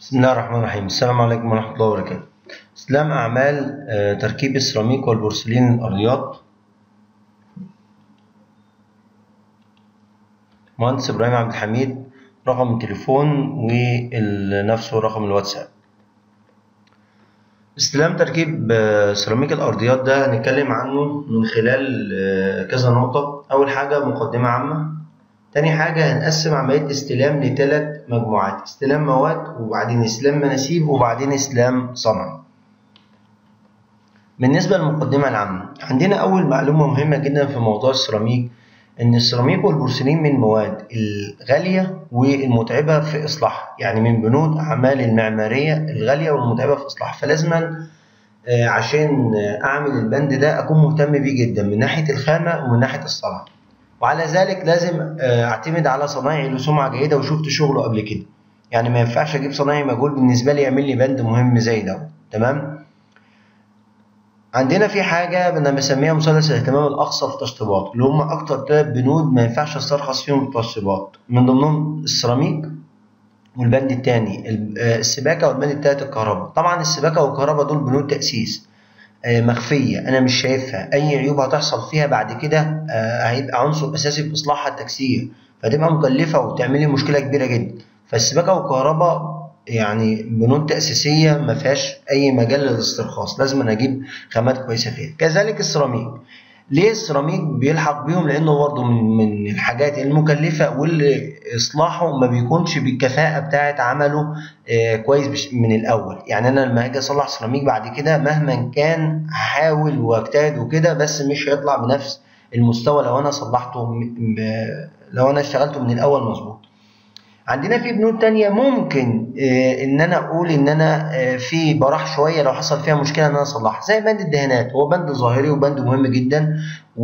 بسم الله الرحمن الرحيم السلام عليكم ورحمة الله وبركاته استلام أعمال آه، تركيب السيراميك والبورسلين الأرضيات مهندس إبراهيم عبد الحميد رقم التليفون ونفسه رقم الواتساب استلام تركيب آه، سيراميك الأرضيات ده هنتكلم عنه من خلال آه، كذا نقطة أول حاجة مقدمة عامة تاني حاجة هنقسم عملية استلام لثلاث مجموعات استلام مواد وبعدين استلام مناسيب وبعدين استلام صنع بالنسبة للمقدمة العامة عندنا أول معلومة مهمة جدا في موضوع السيراميك إن السيراميك والبورسلين من المواد الغالية والمتعبة في إصلاحها يعني من بنود أعمال المعمارية الغالية والمتعبة في إصلاحها فلازما آه، عشان آه، أعمل البند ده أكون مهتم بيه جدا من ناحية الخامة ومن ناحية الصنعة وعلى ذلك لازم آه، اعتمد على صنايعي له سمعه جيده وشفت شغله قبل كده يعني ما ينفعش اجيب صنايعي مجهول بالنسبه لي يعمل لي بند مهم زي ده تمام عندنا في حاجه انا بسميها مثلث الاهتمام الاقصى في التشطيبات اللي هم اكتر ثلاث بنود ما ينفعش استرخص فيهم التشطيبات من ضمنهم السيراميك والبند الثاني السباكه والبند الثالث الكهرباء طبعا السباكه والكهرباء دول بنود تاسيس آه، مخفية أنا مش شايفها أي عيوب هتحصل فيها بعد كده آه، هيبقى عنصر أساسي في إصلاحها التكسير فتبقى مكلفة وتعمل لي مشكلة كبيرة جدا فالسباكة والكهرباء يعني بنود تأسيسية ما فيهاش أي مجال للاسترخاص لازم أنا أجيب خامات كويسة فيها كذلك السيراميك ليه السيراميك بيلحق بيهم لأنه برضه من من الحاجات المكلفة واللي إصلاحه ما بيكونش بالكفاءة بتاعة عمله آه، كويس بش- من الاول يعني انا لما هاجي اصلح سيراميك بعد كده مهما كان هحاول واجتهد وكده بس مش هيطلع بنفس المستوى لو انا صلحته م- م- لو انا اشتغلته من الاول مظبوط عندنا في بنود تانية ممكن آه، ان انا اقول ان انا آه، في براح شويه لو حصل فيها مشكله ان انا اصلحها زي بند الدهانات هو بند ظاهري وبند مهم جدا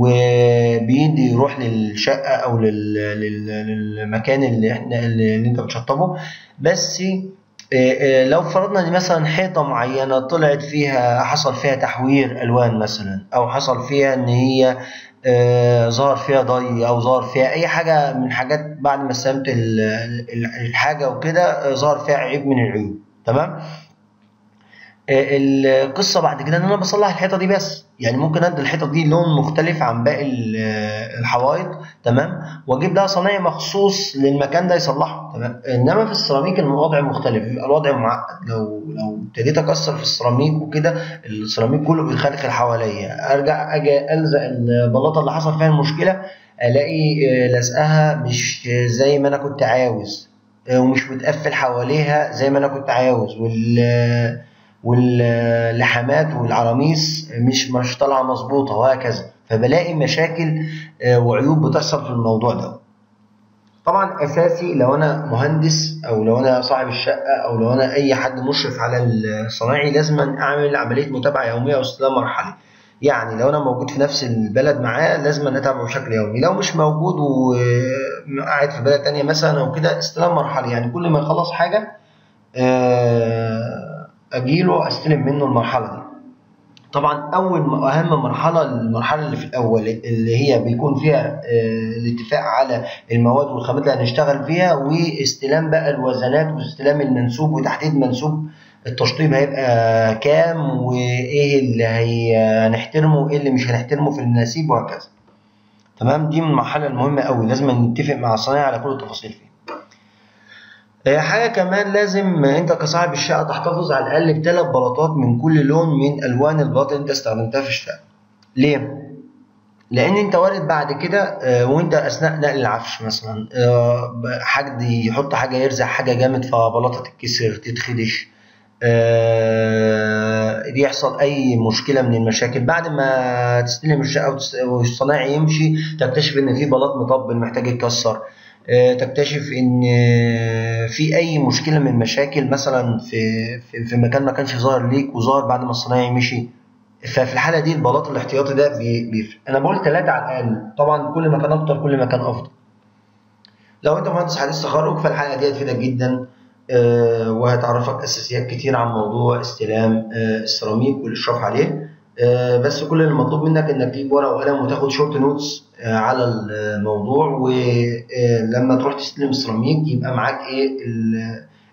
وبيدي يروح للشقه او لل- لل- للمكان اللي احنا اللي انت بتشطبه بس آه، آه، لو فرضنا ان مثلا حيطه معينه طلعت فيها حصل فيها تحوير الوان مثلا او حصل فيها ان هي آه، ظهر فيها ضي او ظهر فيها اي حاجه من حاجات بعد ما استلمت ال- ال- الحاجه وكده آه، ظهر فيها عيب من العيوب تمام آه، القصه بعد كده ان انا بصلح الحيطه دي بس يعني ممكن ادي الحيطه دي لون مختلف عن باقي ال- آه، الحوائط تمام واجيب لها صنايعي مخصوص للمكان ده يصلحه تمام انما في السيراميك الوضع مختلف بيبقى الوضع معقد لو لو ابتديت اكسر في السيراميك وكده السيراميك كله بيخلخل حواليا ارجع اجي الزق البلاطه اللي حصل فيها المشكله الاقي آه، لزقها مش زي ما انا كنت عاوز آه، ومش متقفل حواليها زي ما انا كنت عاوز وال واللحامات والعراميس مش مش طالعه مظبوطه وهكذا فبلاقي مشاكل آه، وعيوب بتحصل في الموضوع ده طبعا اساسي لو انا مهندس او لو انا صاحب الشقه او لو انا اي حد مشرف على الصنايعي لازم اعمل عمليه متابعه يوميه واستلام مرحلي يعني لو انا موجود في نفس البلد معاه لازم أنا اتابعه بشكل يومي لو مش موجود وقاعد في بلد تانية مثلا او كده استلام مرحلي يعني كل ما يخلص حاجه آه، اجيله استلم منه المرحله دي طبعا اول اهم مرحله المرحله اللي في الاول اللي هي بيكون فيها آه، الاتفاق على المواد والخامات اللي هنشتغل فيها واستلام بقى الوزنات واستلام المنسوب وتحديد منسوب التشطيب هيبقى كام وايه اللي هي- هنحترمه وايه اللي مش هنحترمه في المناسيب وهكذا تمام دي من المرحله المهمه قوي لازم نتفق مع الصنايعي على كل التفاصيل فيها آه، حاجة كمان لازم انت كصاحب الشقة تحتفظ على الأقل بثلاث بلاطات من كل لون من ألوان البلاط اللي انت استخدمتها في الشقة. ليه؟ لأن انت وارد بعد كده آه، وانت أثناء نقل العفش مثلا آه، حد يحط حاجة يرزع حاجة جامد فبلاطة تتكسر تتخدش آه، يحصل أي مشكلة من المشاكل بعد ما تستلم الشقة وتس- والصنايعي يمشي تكتشف إن في بلاط مطبل محتاج يتكسر آه، تكتشف ان آه، في اي مشكله من المشاكل مثلا في في, في مكان ما كانش ظاهر ليك وظاهر بعد ما الصنايعي مشي ففي الحاله دي البلاط الاحتياطي ده بي- بيفرق انا بقول ثلاثه على الاقل طبعا كل ما كان اكتر كل ما كان افضل لو انت مهندس حديث تخرج فالحلقه دي هتفيدك جدا آه، وهتعرفك اساسيات كتير عن موضوع استلام آه، السيراميك والاشراف عليه آه، بس كل اللي مطلوب منك انك تجيب ورقه وقلم وتاخد شورت نوتس آه، على الموضوع ولما تروح تستلم السيراميك يبقى معاك ايه ال-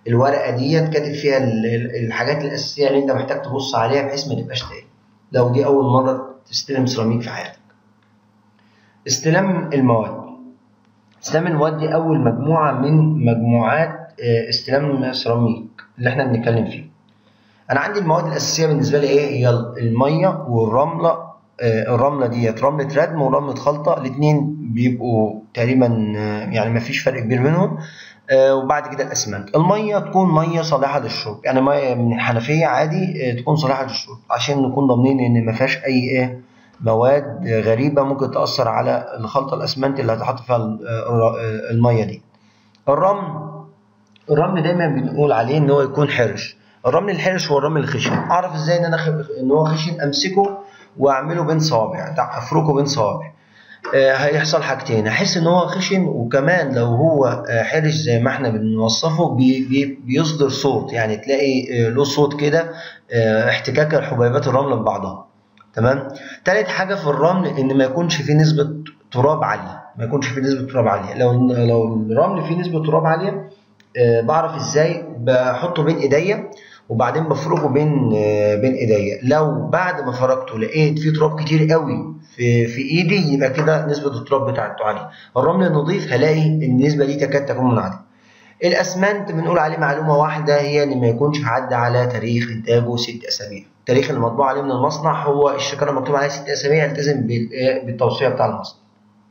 الورقه ديت كاتب فيها ال- ال- الحاجات الاساسيه اللي انت محتاج تبص عليها بحيث ما تبقاش تايه لو دي اول مره تستلم سيراميك في حياتك استلام المواد استلام المواد دي اول مجموعه من مجموعات آه، استلام سيراميك اللي احنا بنتكلم فيه انا عندي المواد الاساسيه بالنسبه لي ايه هي الميه والرمله آه، الرمله ديت رمله ردم ورمله خلطه الاثنين بيبقوا تقريبا آه، يعني ما فيش فرق كبير منهم آه، وبعد كده الاسمنت الميه تكون ميه صالحه للشرب يعني ميه من الحنفيه عادي آه، تكون صالحه للشرب عشان نكون ضامنين ان ما فيهاش اي ايه مواد غريبه ممكن تاثر على الخلطه الاسمنت اللي هتحط فيها ال- آه، الميه دي الرمل الرمل دايما بنقول عليه ان هو يكون حرش الرمل الحرش هو الرمل الخشن اعرف ازاي ان انا خ... ان هو خشن امسكه واعمله بين صوابع تع- افركه بين صوابع آه هيحصل حاجتين احس ان هو خشن وكمان لو هو آه حرش زي ما احنا بنوصفه بي... بي... بيصدر صوت يعني تلاقي آه له صوت كده آه احتكاك الحبيبات الرمل ببعضها تمام تالت حاجه في الرمل ان ما يكونش فيه نسبه تراب عاليه ما يكونش فيه نسبه تراب عاليه لو لو الرمل فيه نسبه تراب عاليه آه، بعرف ازاي بحطه بين ايديا وبعدين بفركه بين آه، بين ايديا لو بعد ما فركته لقيت فيه تراب كتير قوي في في ايدي يبقى كده نسبه التراب بتاعته عاليه الرمل النظيف هلاقي ان النسبه دي تكاد تكون منعدمه الاسمنت بنقول عليه معلومه واحده هي اللي ما يكونش عدى على تاريخ انتاجه ست اسابيع التاريخ اللي مطبوع عليه من المصنع هو الشكاره مكتوب عليه ست اسابيع يلتزم بال- بالتوصيه بتاع المصنع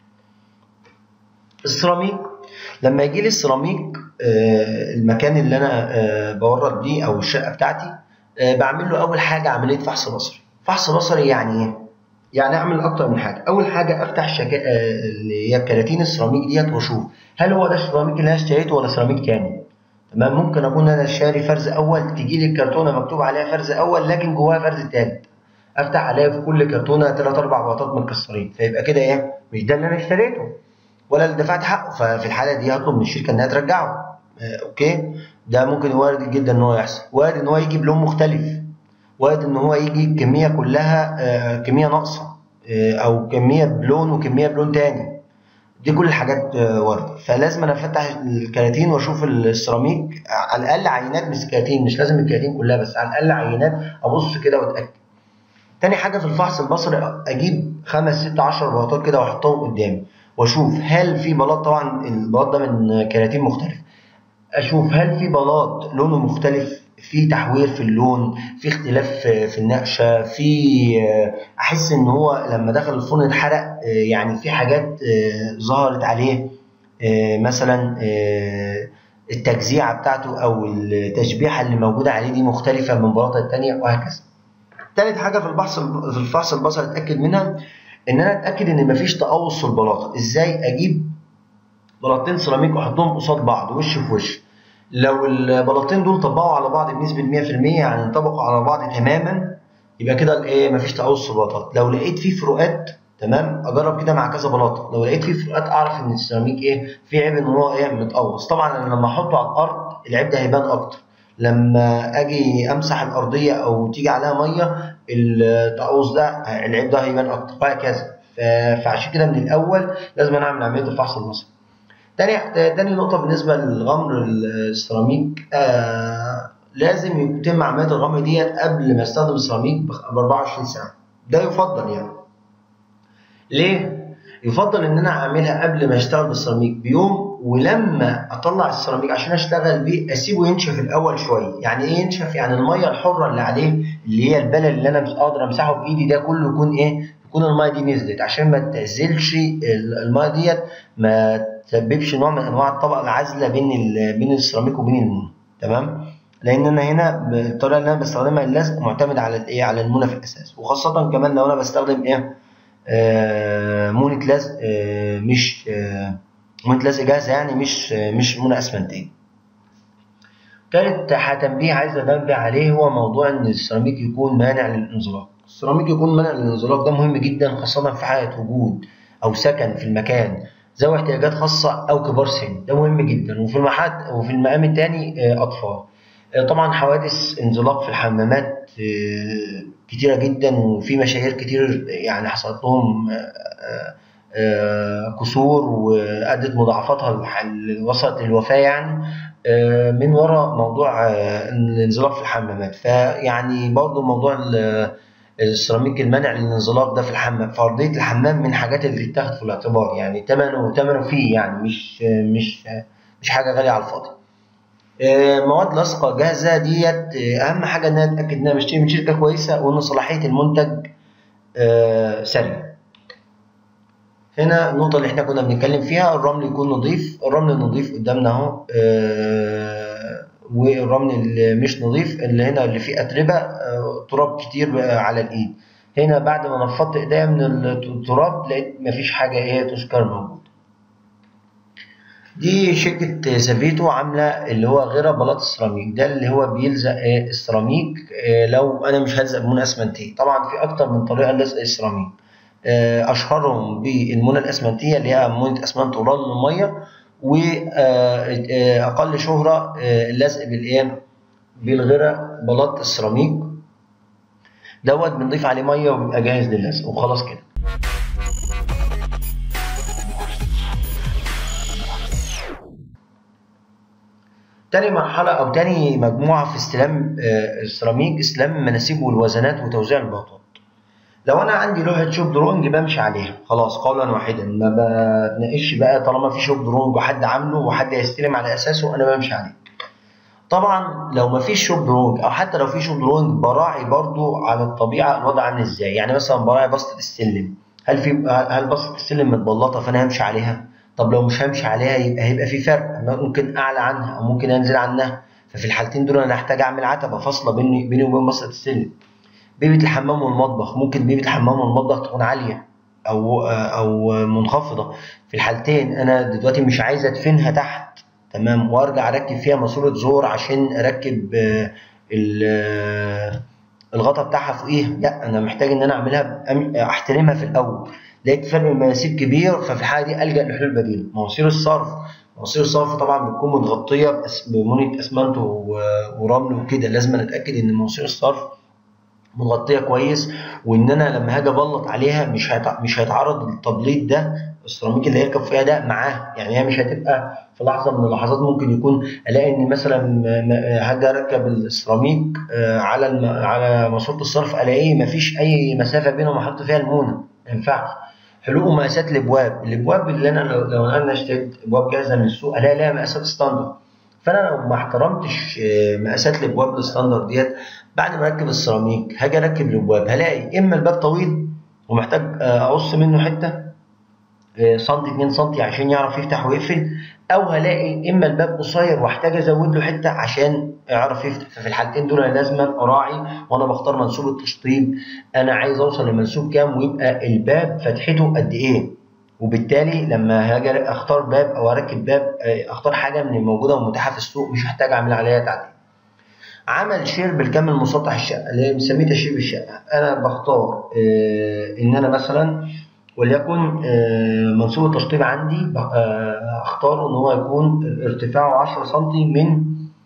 السيراميك لما يجي لي السيراميك آه، المكان اللي انا آه، بورد بيه او الشقه بتاعتي آه، بعمل له اول حاجه عمليه فحص بصري فحص بصري يعني ايه يعني اعمل اكتر من حاجه اول حاجه افتح شكا... آه، اللي هي كراتين السيراميك ديت واشوف هل هو ده السيراميك اللي انا اشتريته ولا سيراميك تاني تمام ممكن اكون انا شاري فرز اول تيجي لي الكرتونه مكتوب عليها فرز اول لكن جواها فرز تالت افتح الاقي في كل كرتونه ثلاث اربع بلاطات متكسرين فيبقى كده ايه مش ده اللي انا اشتريته ولا اللي دفعت حقه ففي الحاله دي هطلب من الشركه انها ترجعه آه، اوكي ده ممكن وارد جدا ان هو يحصل وارد ان هو يجي بلون مختلف وارد ان هو يجي الكميه كلها آه، كميه ناقصه آه، او كميه بلون وكميه بلون تاني دي كل الحاجات آه، وارده فلازم انا افتح الكراتين واشوف السيراميك على الاقل عينات من الكراتين مش لازم الكراتين كلها بس على الاقل عينات ابص كده واتاكد تاني حاجه في الفحص البصري اجيب خمس ست عشر بلاطات كده واحطهم قدامي واشوف هل في بلاط طبعا البلاط ده من كراتين مختلف اشوف هل في بلاط لونه مختلف في تحوير في اللون في اختلاف في في النقشه في آه، احس ان هو لما دخل الفرن اتحرق آه، يعني في حاجات آه، ظهرت عليه آه، مثلا آه، التجزيعه بتاعته او التشبيحه اللي موجوده عليه دي مختلفه من بلاطه التانيه وهكذا تالت حاجه في البحث في الفحص البصري اتاكد منها ان انا اتاكد ان مفيش تقوس في البلاطه ازاي اجيب بلاطتين سيراميك واحطهم قصاد بعض وش في وش لو البلاطتين دول طبقوا على بعض بنسبه 100% يعني انطبقوا على بعض تماما يبقى كده الايه مفيش تقوس في البلاطات لو لقيت فيه فروقات تمام اجرب كده مع كذا بلاطه لو لقيت فيه فروقات اعرف ان السيراميك ايه في عيب ان هو ايه متقوس طبعا انا لما احطه على الارض العيب ده هيبان اكتر لما اجي امسح الارضيه او تيجي عليها ميه التقوس ده العيب ده هيبان اكتر وهكذا ف- فعشان كده من الاول لازم أنا اعمل عمليه الفحص البصري تاني تاني نقطه بالنسبه للغمر السيراميك آه لازم يتم عمليه الغمر ديت قبل ما استخدم السيراميك ب 24 ساعه ده يفضل يعني ليه يفضل ان انا اعملها قبل ما اشتغل بالسيراميك بيوم ولما اطلع السيراميك عشان اشتغل بيه اسيبه ينشف الاول شويه يعني ايه ينشف يعني الميه الحره اللي عليه اللي هي البلل اللي انا مش قادر امسحه بايدي ده كله يكون ايه يكون الميه دي نزلت عشان ما تنزلش الميه ديت ما تسببش نوع من انواع الطبقه العازله بين ال- بين السيراميك وبين المونه تمام لان انا هنا الطريقه اللي انا بستخدمها اللزق معتمد على الايه على المونه في الاساس وخاصه كمان لو انا بستخدم ايه آه، مونة لزق آه، مش آه، مونة لزق جاهزة يعني مش آه، مش مونة أسمنتية. تالت تنبيه عايز أنبه عليه هو موضوع إن السيراميك يكون مانع للانزلاق. السيراميك يكون مانع للانزلاق ده مهم جدا خاصة في حالة وجود أو سكن في المكان ذوي احتياجات خاصة أو كبار سن ده مهم جدا وفي المحات وفي المقام التاني آه، أطفال. آه، طبعا حوادث انزلاق في الحمامات آه، كتيرة جدا وفي مشاهير كتير يعني حصلت لهم آه، آه، كسور وأدت مضاعفاتها الح- اللي وصلت للوفاة يعني آه، من وراء موضوع آه، الانزلاق في الحمامات فيعني برضو موضوع ال- السيراميك المنع للانزلاق ده في الحمام في ارضيه الحمام من الحاجات اللي تتاخد في الاعتبار يعني ثمنه ثمنه فيه يعني مش مش مش حاجه غاليه على الفاضي آه، مواد لاصقه جاهزه ديت آه، اهم حاجه انها تتاكد انها مشتري من شركه كويسه وان صلاحيه المنتج آه، سريع هنا النقطة اللي احنا كنا بنتكلم فيها الرمل يكون نظيف، الرمل النظيف قدامنا اهو آه، والرمل اللي مش نظيف اللي هنا اللي فيه أتربة آه، تراب كتير بقى على الإيد. هنا بعد ما نفضت إيديا من التراب لقيت مفيش حاجة إيه تذكر موجودة. دي شركة سافيتو عاملة اللي هو غير بلاط السيراميك ده اللي هو بيلزق إيه السيراميك آه، لو أنا مش هلزق بمونة أسمنتية، طبعا في أكتر من طريقة للزق السيراميك. آه، اشهرهم بالمونه الاسمنتيه اللي هي مونه اسمنت وران الميه واقل شهره آه، اللزق بالايه بالغيره بلاط السيراميك دوت بنضيف عليه ميه وبيبقى جاهز للزق وخلاص كده تاني مرحلة أو تاني مجموعة في استلام آه، السيراميك استلام المناسيب والوزنات وتوزيع البلاطات. لو انا عندي لوحه شوب درونج بمشي عليها خلاص قولا واحدا ما بتناقش بقى طالما في شوب درونج وحد عامله وحد هيستلم على اساسه انا بمشي عليه طبعا لو ما فيش شوب درونج او حتى لو في شوب درونج براعي برضو على الطبيعه الوضع عامل ازاي يعني مثلا براعي بسطه السلم هل في هل بسطه السلم متبلطه فانا همشي عليها طب لو مش همشي عليها يبقى هيبقى في فرق ممكن اعلى عنها او ممكن انزل عنها ففي الحالتين دول انا هحتاج اعمل عتبه فاصله بيني بيني وبين بسطه السلم بيبة الحمام والمطبخ ممكن بيبة الحمام والمطبخ تكون عالية أو أو منخفضة في الحالتين أنا دلوقتي مش عايز أدفنها تحت تمام وأرجع أركب فيها ماسورة زور عشان أركب آه، ال- آه، الغطا بتاعها فوقيها لا أنا محتاج إن أنا أعملها أم- أحترمها في الأول لقيت فرق المناسيب كبير ففي الحالة دي ألجأ لحلول بديلة مواسير الصرف مواسير الصرف طبعا بتكون متغطية بأس- بمونة أسمنت و- ورمل وكده لازم نتأكد إن مواسير الصرف مغطيه كويس وان انا لما هاجي ابلط عليها مش هيتع... مش هيتعرض التبليط ده السيراميك اللي هيركب فيها ده معاه يعني هي مش هتبقى في لحظه من اللحظات ممكن يكون الاقي ان مثلا م- م- هاجي اركب السيراميك آه، على الم... على ماسوره الصرف الاقيه مفيش اي مسافه بينهم احط فيها المونه ما ينفعش حلو مقاسات الابواب الابواب اللي انا لو, لو انا اشتريت ابواب جاهزه من السوق الاقي لها مقاسات ستاندرد فانا لو ما احترمتش آه، مقاسات الابواب الستاندرد ديت بعد ما اركب السيراميك هاجي اركب الابواب هلاقي اما الباب طويل ومحتاج آه، اقص منه حته آه، سنتي 2 سنتي عشان يعرف يفتح ويقفل او هلاقي اما الباب قصير واحتاج ازود له حته عشان يعرف يفتح ففي الحالتين دول انا لازم اراعي وانا بختار منسوب التشطيب انا عايز اوصل لمنسوب كام ويبقى الباب فتحته قد ايه وبالتالي لما هاجي اختار باب او اركب باب آه، اختار حاجه من الموجوده ومتاحه في السوق مش هحتاج اعمل عليها تعديل عمل شير بالكامل مسطح الشقه اللي بنسميه تشيير الشقه انا بختار آه، ان انا مثلا وليكن آه، منسوب التشطيب عندي ب- آه، اختاره ان هو يكون ارتفاعه 10 سم من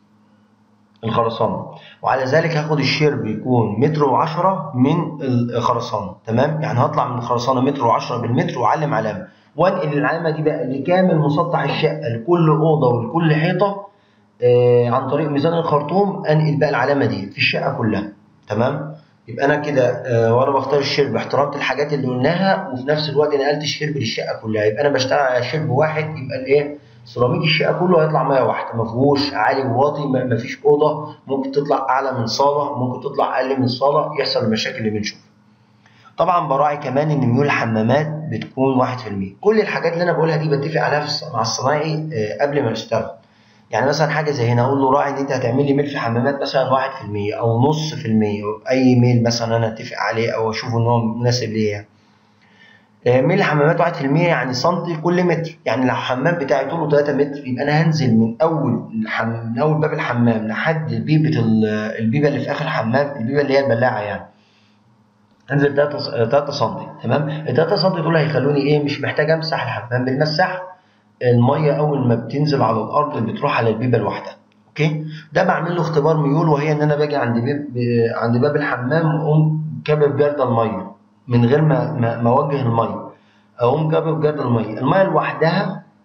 الخرسانه وعلى ذلك هاخد الشير بيكون متر وعشرة من الخرسانه تمام يعني هطلع من الخرسانه متر وعشرة بالمتر واعلم علامه وانقل العلامه دي بقى لكامل مسطح الشقه لكل اوضه ولكل حيطه آه، عن طريق ميزان الخرطوم انقل بقى العلامه دي في الشقه كلها تمام يبقى انا كده آه، وانا بختار الشرب احترمت الحاجات اللي قلناها وفي نفس الوقت نقلت الشرب للشقه كلها يبقى انا بشتغل على شرب واحد يبقى الايه سيراميك الشقه كله هيطلع ميه واحده ما فيهوش عالي وواطي ما ما فيش اوضه ممكن تطلع اعلى من صاله ممكن تطلع اقل من صاله يحصل المشاكل اللي بنشوفها طبعا براعي كمان ان ميول الحمامات بتكون 1% كل الحاجات اللي انا بقولها دي بتفق عليها في الص- مع الصنايعي آه، قبل ما نشتغل يعني مثلا حاجه زي هنا اقول له راعي ان انت هتعمل لي ميل في حمامات مثلا 1% او نص في المية اي ميل مثلا انا اتفق عليه او اشوفه ان هو مناسب ليا يعني. آه، ميل الحمامات 1% يعني سنتي كل متر يعني لو الحمام بتاعي طوله 3 متر يبقى انا هنزل من اول الحم... من اول باب الحمام لحد البيبه ال- البيبه اللي في اخر الحمام البيبه اللي هي البلاعه يعني انزل 3 3 سم تمام ال 3 سم دول هيخلوني ايه مش محتاج امسح الحمام بالمساح الميه اول ما بتنزل على الارض بتروح على البيبه لوحدها اوكي ده بعمل له اختبار ميول وهي ان انا باجي عند بيب عند باب الحمام واقوم كابب جرد الميه من غير ما ما ما اوجه الميه اقوم كابب جرد الميه الميه لوحدها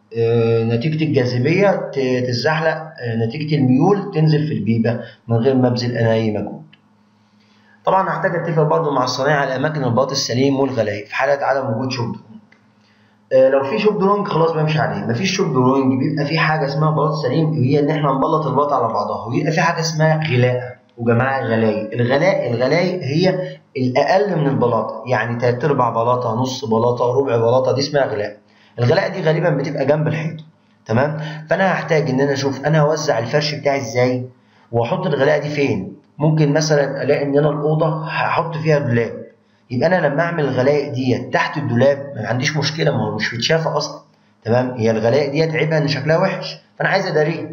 آه، نتيجة الجاذبية ت- تتزحلق آه، نتيجة الميول تنزل في البيبة من غير ما ابذل أنا أي مجهود. طبعا هحتاج اتفق برضه مع الصنايعي على اماكن البلاط السليم والغلاية في حالة عدم وجود شوب درونج. آه، لو في شوب درونج خلاص بمشي عليه، مفيش شوب درونج بيبقى في حاجة اسمها بلاط سليم وهي ان احنا نبلط البلاط على بعضها ويبقى في حاجة اسمها غلاء وجماعة غلاية، الغلاء الغلاية هي الأقل من البلاطة، يعني تلات أرباع بلاطة، نص بلاطة، ربع بلاطة دي اسمها غلاء. الغلاء دي غالبا بتبقى جنب الحيطة تمام؟ فأنا هحتاج إن أنا أشوف أنا هوزع الفرش بتاعي إزاي وأحط الغلاء دي فين؟ ممكن مثلا ألاقي إن أنا الأوضة هحط فيها دولاب يبقى انا لما اعمل الغلايق ديت تحت الدولاب ما عنديش مشكله ما هو مش متشافه اصلا تمام هي الغلايق ديت عيبها ان شكلها وحش فانا عايز اداريه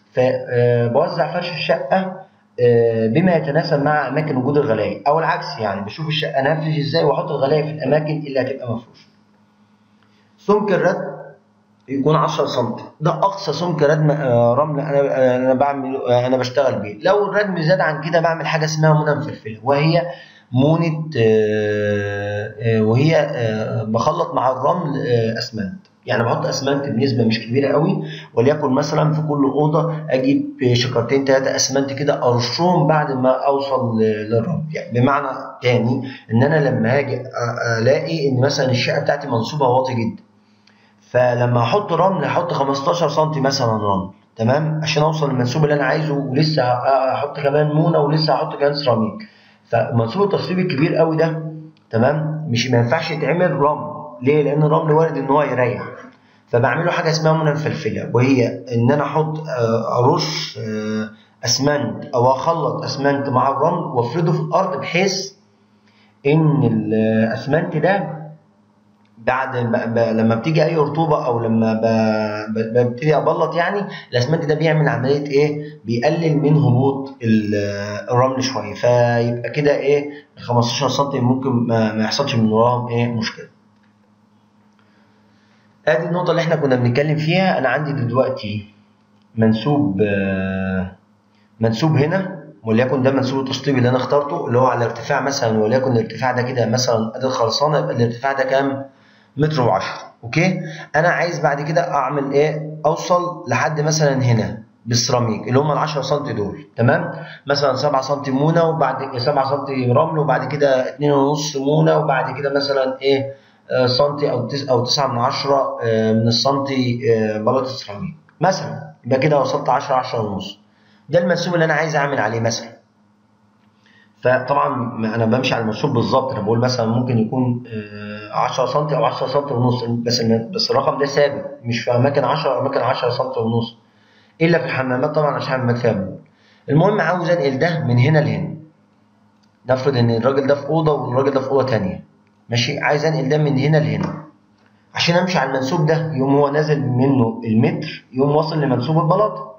فبوزع فرش الشقه آه، بما يتناسب مع اماكن وجود الغلايق او العكس يعني بشوف الشقه انا هفرش ازاي واحط الغلايق في الاماكن اللي هتبقى مفروشه سمك الرد يكون 10 سم ده اقصى سمك ردم آه، رمل انا آه، انا بعمل آه، انا بشتغل بيه لو الردم زاد عن كده بعمل حاجه اسمها منى مفلفله وهي مونة آه، آه، وهي آه، بخلط مع الرمل آه، اسمنت يعني بحط اسمنت بنسبه مش كبيره قوي وليكن مثلا في كل اوضه اجيب شكرتين ثلاثه اسمنت كده ارشهم بعد ما اوصل ل- للرمل يعني بمعنى تاني ان انا لما هاجي أ- الاقي ان مثلا الشقه بتاعتي منصوبه واطي جدا فلما احط رمل احط 15 سم مثلا رمل تمام عشان اوصل للمنسوب اللي انا عايزه ولسه ه- هحط كمان مونه ولسه هحط كمان سيراميك فمنسوب التصليب الكبير قوي ده تمام مش ما ينفعش يتعمل رمل ليه لان الرمل وارد ان هو يريح فبعمله حاجه اسمها منى مفلفله وهي ان انا احط آه، ارش آه، اسمنت او اخلط اسمنت مع الرمل وافرده في الارض بحيث ان الاسمنت ده بعد ما ب... لما بتيجي اي رطوبه او لما ب... ب... ببتدي ابلط يعني الاسمنت ده بيعمل عمليه ايه بيقلل من هبوط ال- الرمل شويه فيبقى كده ايه 15 سم ممكن ما, ما يحصلش من وراهم ايه مشكله ادي النقطه اللي احنا كنا بنتكلم فيها انا عندي دلوقتي منسوب آه، منسوب هنا وليكن ده منسوب التشطيب اللي انا اخترته اللي هو على ارتفاع مثلا وليكن الارتفاع ده كده مثلا ادي الخرسانه يبقى الارتفاع ده كام؟ متر و10 اوكي؟ انا عايز بعد كده اعمل ايه؟ اوصل لحد مثلا هنا بالسيراميك اللي هم ال 10 سم دول تمام؟ مثلا 7 سم مونه وبعد 7 سم رمل وبعد كده 2.5 مونه وبعد كده مثلا ايه؟ آه، سنتي او تس او 9 من 10 آه، من السنتي آه، بلاطه سيراميك مثلا يبقى كده وصلت 10 10 ونص ده المنسوب اللي انا عايز اعمل عليه مثلا فطبعا ما انا بمشي على المنسوب بالظبط انا بقول مثلا ممكن يكون آه، 10 سم او 10 سم ونص بس الم- بس الرقم ده ثابت مش في اماكن 10 اماكن 10 سم ونص الا في الحمامات طبعا عشان الحمامات فيها بول المهم عاوز انقل ده من هنا لهنا نفرض ان الراجل ده في اوضه والراجل ده في اوضه تانية ماشي عايز انقل ده من هنا لهنا عشان امشي على المنسوب ده يوم هو نازل منه المتر يوم واصل لمنسوب البلاطه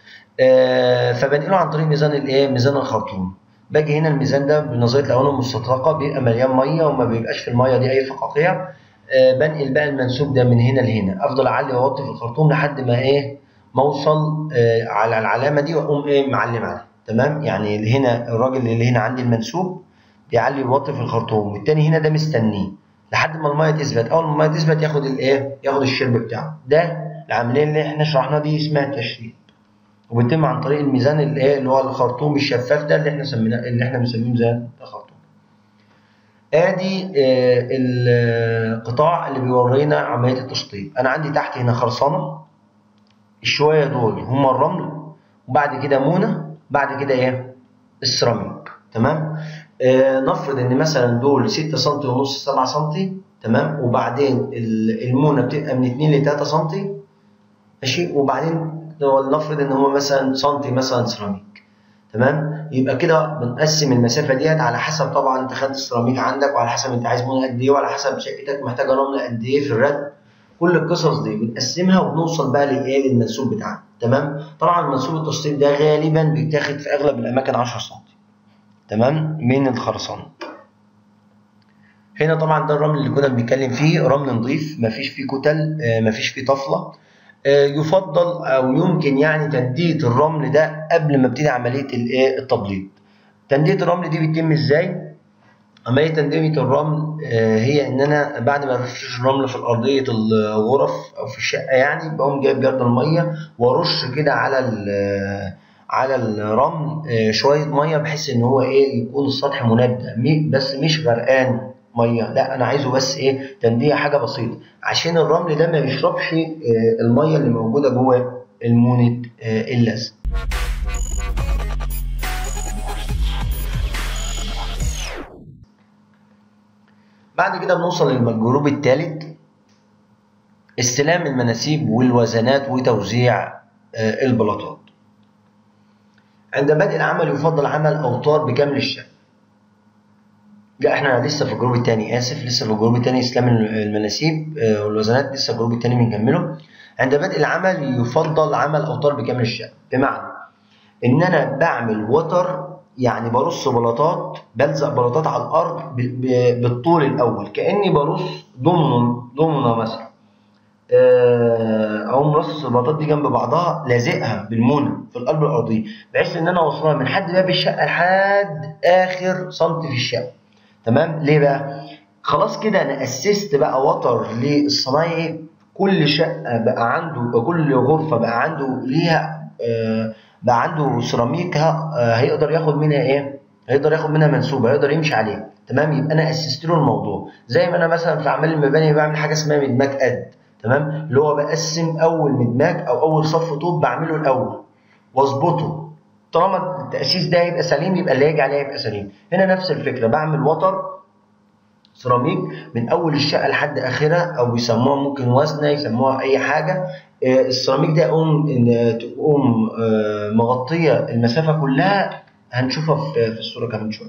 آه، فبنقله عن طريق ميزان الايه ميزان الخرطوم باجي هنا الميزان ده بنظريه الاواني المستطرقه بيبقى مليان ميه وما بيبقاش في الميه دي اي فقاقيع آه، بنقل بقى المنسوب ده من هنا لهنا افضل اعلي واوطي في الخرطوم لحد ما ايه ما اوصل آه، على العلامه دي واقوم ايه معلم عليها تمام يعني هنا الراجل اللي هنا عندي المنسوب بيعلي ويوطي في الخرطوم والتاني هنا ده مستنيه لحد ما الميه تثبت اول ما الميه تثبت ياخد الايه ياخد الشرب بتاعه ده العمليه اللي احنا شرحناها دي اسمها التشريب وبيتم عن طريق الميزان اللي ايه اللي هو الخرطوم الشفاف ده اللي احنا سميناه اللي احنا بنسميه ميزان الخرطوم ادي آه، القطاع اللي بيورينا عمليه التشطيب انا عندي تحت هنا خرسانه الشويه دول هم الرمل وبعد كده مونه بعد كده ايه السيراميك تمام آه نفرض ان مثلا دول 6 سم ونص 7 سم تمام وبعدين ال- المونه بتبقى من 2 ل 3 سم ماشي وبعدين نفرض ان هو مثلا سنتي مثلا سيراميك تمام يبقى كده بنقسم المسافه ديت على حسب طبعا انت خدت السيراميك عندك وعلى حسب انت عايز مونه قد ايه وعلى حسب شقتك محتاجه رمل قد ايه في الرد كل القصص دي بنقسمها وبنوصل بقى لايه للمنسوب بتاعنا تمام طبعا منسوب التشطيب ده غالبا بيتاخد في اغلب الاماكن 10 سم تمام من الخرسانه هنا طبعا ده الرمل اللي كنا بنتكلم فيه رمل نظيف مفيش فيه كتل آه، مفيش فيه طفله آه، يفضل او يمكن يعني تنديه الرمل ده قبل ما ابتدي عمليه الايه التبليط تنديه الرمل دي بتتم ازاي عملية تندمية الرمل آه، هي إن أنا بعد ما بفرش الرمل في أرضية الغرف أو في الشقة يعني بقوم جايب جرد المية وأرش كده على ال- على الرمل آه، شوية مية بحيث إن هو إيه يكون السطح مندى مي- بس مش غرقان مية لا أنا عايزه بس إيه تندية حاجة بسيطة عشان الرمل ده ما يشربش آه، المية اللي موجودة جوه المونة آه، اللزق بعد كده بنوصل للجروب الثالث استلام المناسيب والوزنات وتوزيع آه، البلاطات عند بدء العمل يفضل عمل اوتار بكامل الشكل لا احنا لسه في الجروب الثاني اسف لسه في الجروب الثاني استلام المناسيب آه، والوزنات لسه الجروب الثاني بنكمله عند بدء العمل يفضل عمل اوتار بكامل الشكل بمعنى ان انا بعمل وتر يعني برص بلاطات بلزق بلاطات على الارض ب- ب- بالطول الاول كاني برص ضمن ضمنه مثلا آه، اقوم مرصص البلاطات دي جنب بعضها لازقها بالمونه في القلب الارضي بحيث ان انا اوصلها من حد باب الشقه لحد اخر سنتي في الشقه تمام ليه بقى خلاص كده انا اسست بقى وتر للصنايعي كل شقه بقى عنده كل غرفه بقى عنده ليها آه، بقى عنده سيراميكها آه، هيقدر ياخد منها ايه هيقدر ياخد منها منسوب هيقدر يمشي عليه تمام يبقى انا اسست له الموضوع زي ما انا مثلا في اعمال المباني بعمل حاجه اسمها مدماج قد تمام اللي هو بقسم اول مدماج او اول صف طوب بعمله الاول واظبطه طالما التاسيس ده يبقى سليم يبقى اللي هيجي عليه يبقى سليم هنا نفس الفكره بعمل وتر سيراميك من اول الشقه لحد اخرها او بيسموها ممكن وزنه يسموها اي حاجه آه، السيراميك ده يقوم إن تقوم آه، مغطيه المسافه كلها هنشوفها في في الصوره كمان شويه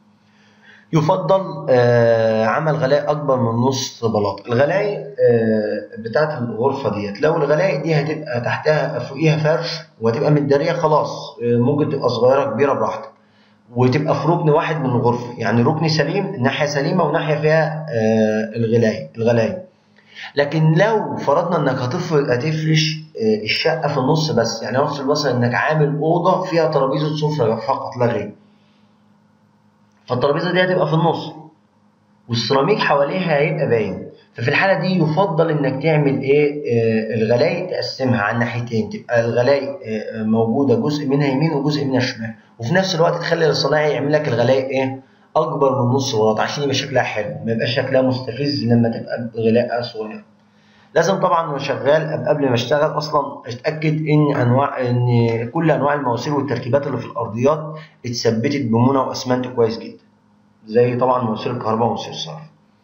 يفضل آه، عمل غلاء اكبر من نص بلاط الغلاء آه، بتاعت الغرفه ديت لو الغلاء دي هتبقى تحتها فوقيها فرش وهتبقى متداريه خلاص آه، ممكن تبقى صغيره كبيره براحتك وتبقى في ركن واحد من الغرفه يعني ركن سليم ناحيه سليمه وناحيه فيها آه، الغلاية الغلاية لكن لو فرضنا انك هتف- هتفرش آه، الشقه في النص بس يعني افرض مثلا انك عامل اوضه فيها ترابيزه سفره فقط لا غير فالترابيزه دي هتبقى في النص والسيراميك حواليها هيبقى باين ففي الحاله دي يفضل انك تعمل ايه آه الغلاية تقسمها على الناحيتين تبقى الغلاية آه موجوده جزء منها يمين وجزء منها شمال وفي نفس الوقت تخلي الصنايعي يعمل لك الغلاية ايه اكبر من نص بلاط عشان يبقى شكلها حلو ما يبقاش شكلها مستفز لما تبقى غلاء صغيره لازم طبعا وانا شغال قبل ما اشتغل اصلا اتاكد ان انواع ان كل انواع المواسير والتركيبات اللي في الارضيات اتثبتت بمونه واسمنت كويس جدا زي طبعا مواسير الكهرباء ومواسير الصرف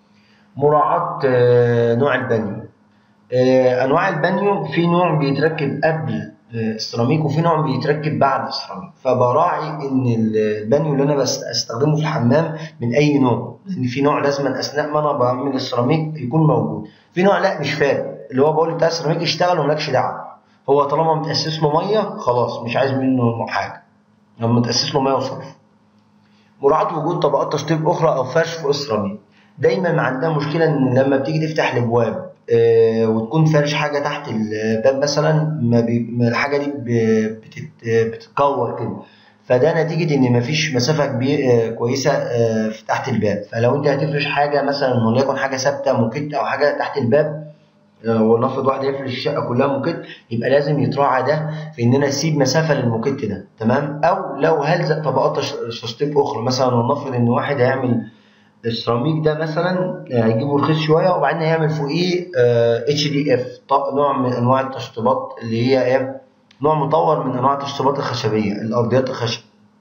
مراعاه آه، نوع البانيو آه، انواع البانيو في نوع بيتركب قبل آه، السيراميك وفي نوع بيتركب بعد السيراميك فبراعي ان البانيو اللي انا بس استخدمه في الحمام من اي نوع لان في نوع لازم اثناء ما انا بعمل السيراميك يكون موجود في نوع لا مش فارق اللي هو بقول بتاع السيراميك اشتغل ومالكش دعوه هو طالما متاسس له ميه خلاص مش عايز منه حاجه لما متاسس له ميه وصرف مراعاة وجود طبقات تشطيب أخرى أو فرش فوق السيراميك دايما عندنا مشكلة إن لما بتيجي تفتح الأبواب آه، وتكون فارش حاجة تحت الباب مثلا ما بي... ما الحاجة دي ب- بتت... بتتكور كده فده نتيجة إن مفيش مسافة كبيرة كويسة آه، في تحت الباب فلو أنت هتفرش حاجة مثلا وليكن حاجة ثابتة موكيت أو حاجة تحت الباب آه، ولنفرض واحد يفرش الشقة كلها موكيت يبقى لازم يتراعى ده في ان انا اسيب مسافه للموكيت ده تمام او لو هلزق طبقات تش- تشطيب اخرى مثلا ولنفرض ان واحد هيعمل السيراميك ده مثلا آه، هيجيبه رخيص شويه وبعدين هيعمل فوقيه اتش دي اف نوع من انواع التشطيبات اللي هي ايه نوع مطور من انواع التشطيبات الخشبيه الارضيات الخشب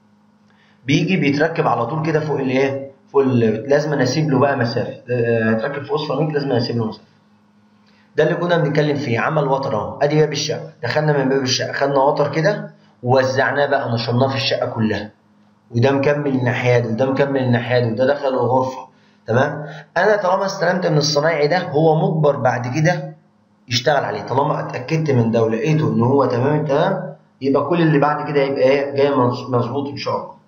بيجي بيتركب على طول كده فوق الايه فوق ال- لازم أنا اسيب له بقى مسافه آه، هيتركب فوق السيراميك لازم أنا اسيب له مسافه ده اللي كنا بنتكلم فيه عمل وتر اهو ادي باب الشقه دخلنا من باب الشقه خدنا وتر كده ووزعناه بقى نشرناه في الشقه كلها وده مكمل الناحيه دي وده مكمل الناحيه دي وده دخل الغرفه تمام انا طالما استلمت من الصنايعي ده هو مجبر بعد كده يشتغل عليه طالما اتاكدت من ده ولقيته ان هو تمام التمام يبقى كل اللي بعد كده يبقى ايه جاي مظ- مظبوط ان شاء الله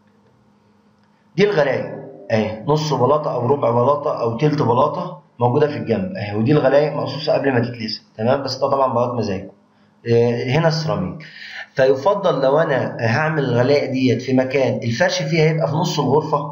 دي الغلايه اهي نص بلاطه او ربع بلاطه او تلت بلاطه موجوده في الجنب اهي ودي الغلايه مقصوصه قبل ما تتلسع تمام بس ده طبعا بلاط مزاجه آه، هنا السيراميك فيفضل لو انا هعمل الغلايه ديت في مكان الفرش فيها هيبقى في نص الغرفه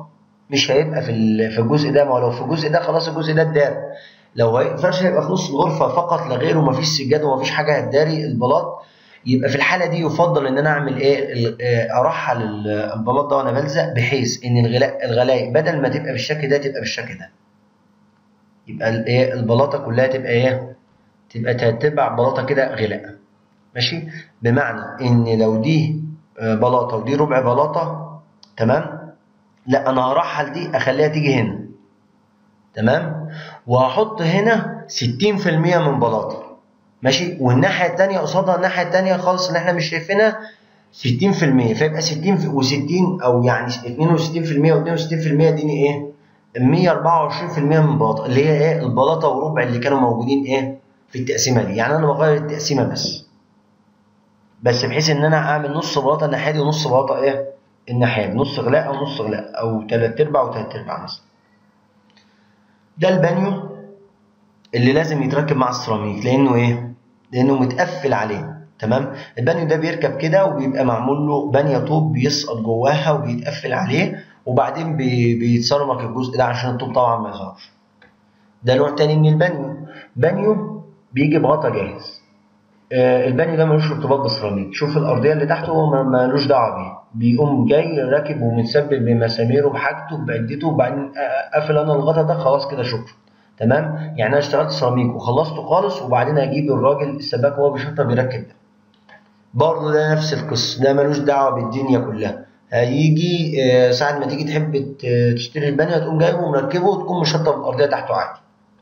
مش هيبقى في ال- في الجزء ده ما هو لو في الجزء ده خلاص الجزء ده اتدار لو هي- الفرش هيبقى في نص الغرفه فقط لا غير ومفيش سجاده ومفيش حاجه هتداري البلاط يبقى في الحاله دي يفضل ان انا اعمل ايه ال- آه، ارحل ال- البلاط ده وانا بلزق بحيث ان الغلاء الغلايق بدل ما تبقى بالشكل ده تبقى بالشكل ده يبقى ال- ايه البلاطه كلها تبقى ايه تبقى تتبع بلاطه كده غلاء ماشي بمعنى ان لو دي آه، بلاطه ودي ربع بلاطه تمام لا انا هرحل دي اخليها تيجي هنا تمام وهحط هنا 60% من بلاطه ماشي والناحيه الثانيه قصادها الناحيه الثانيه خالص اللي احنا مش شايفينها 60% فيبقى 60 و60 او يعني 62% و62% دي ايه 124% من بلاطه اللي هي ايه البلاطه وربع اللي كانوا موجودين ايه في التقسيمه دي يعني انا بغير التقسيمه بس بس بحيث ان انا اعمل نص بلاطه الناحيه دي ونص بلاطه ايه الناحيه دي نص غلاء او نص غلاء او ثلاث ارباع وثلاث ارباع مثلا ده البانيو اللي لازم يتركب مع السيراميك لانه ايه لانه متقفل عليه تمام البانيو ده بيركب كده وبيبقى معمول له بانيه طوب بيسقط جواها وبيتقفل عليه وبعدين بي- بيتسرمك الجزء ده عشان الطوب طبعا ما يظهرش ده نوع تاني من البانيو بانيو بيجي بغطا جاهز آه، البانيو ده ملوش ارتباط بالسيراميك شوف الارضيه اللي تحته هو ما- ملوش دعوه بيه بيقوم جاي راكب ومتثبت بمساميره بحاجته بعدته وبعدين آه، قافل انا الغطا ده خلاص كده شكرا تمام يعني انا اشتغلت سيراميك وخلصته خالص وبعدين اجيب الراجل السباك وهو بيشطب يركب ده برضه ده نفس القصه ده ملوش دعوه بالدنيا كلها هيجي آه، ساعة ما تيجي تحب ت- تشتري البانيو هتقوم جايبه ومركبه وتكون مشطب الارضيه تحته عادي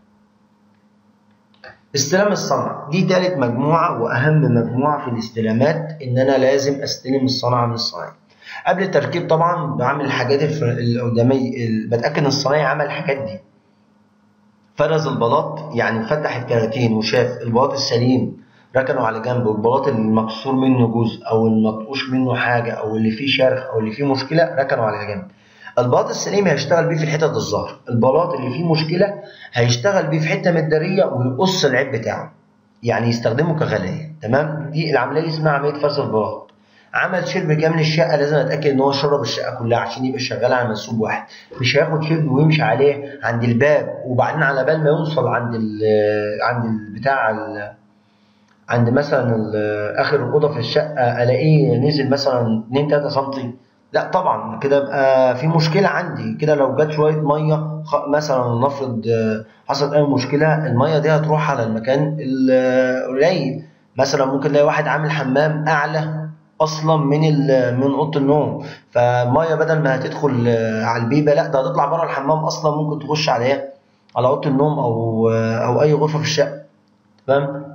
استلام الصنعة دي تالت مجموعة وأهم مجموعة في الاستلامات إن أنا لازم أستلم الصنعة من الصنايعي. قبل التركيب طبعا بعمل الحاجات الف- اللي قدامي ال- بتأكد إن الصنايعي عمل الحاجات دي. فرز البلاط يعني فتح الكراتين وشاف البلاط السليم ركنه على جنب والبلاط المكسور منه جزء أو المطقوش منه حاجة أو اللي فيه شرخ أو اللي فيه مشكلة ركنه على جنب. البلاط السليم هيشتغل بيه في الحتت الظهر البلاط اللي فيه مشكله هيشتغل بيه في حته متداريه ويقص العيب بتاعه يعني يستخدمه كغلايه تمام دي العمليه دي اسمها عمليه فرز البلاط عمل شرب كامل الشقه لازم اتاكد ان هو شرب الشقه كلها عشان يبقى شغال على منسوب واحد مش هياخد شرب ويمشي عليه عند الباب وبعدين على بال ما يوصل عند ال عند البتاع ال عند مثلا ال- اخر الاوضه في الشقه الاقيه نزل مثلا 2 3 سم لا طبعا كده يبقى في مشكله عندي كده لو جت شويه ميه خ- مثلا نفرض آه، حصلت اي مشكله الميه دي هتروح على المكان القليل مثلا ممكن تلاقي واحد عامل حمام اعلى اصلا من ال- من اوضه النوم فالميه بدل ما هتدخل آه، على البيبه لا ده هتطلع بره الحمام اصلا ممكن تخش على ايه على اوضه النوم او آه، او اي غرفه في الشقه تمام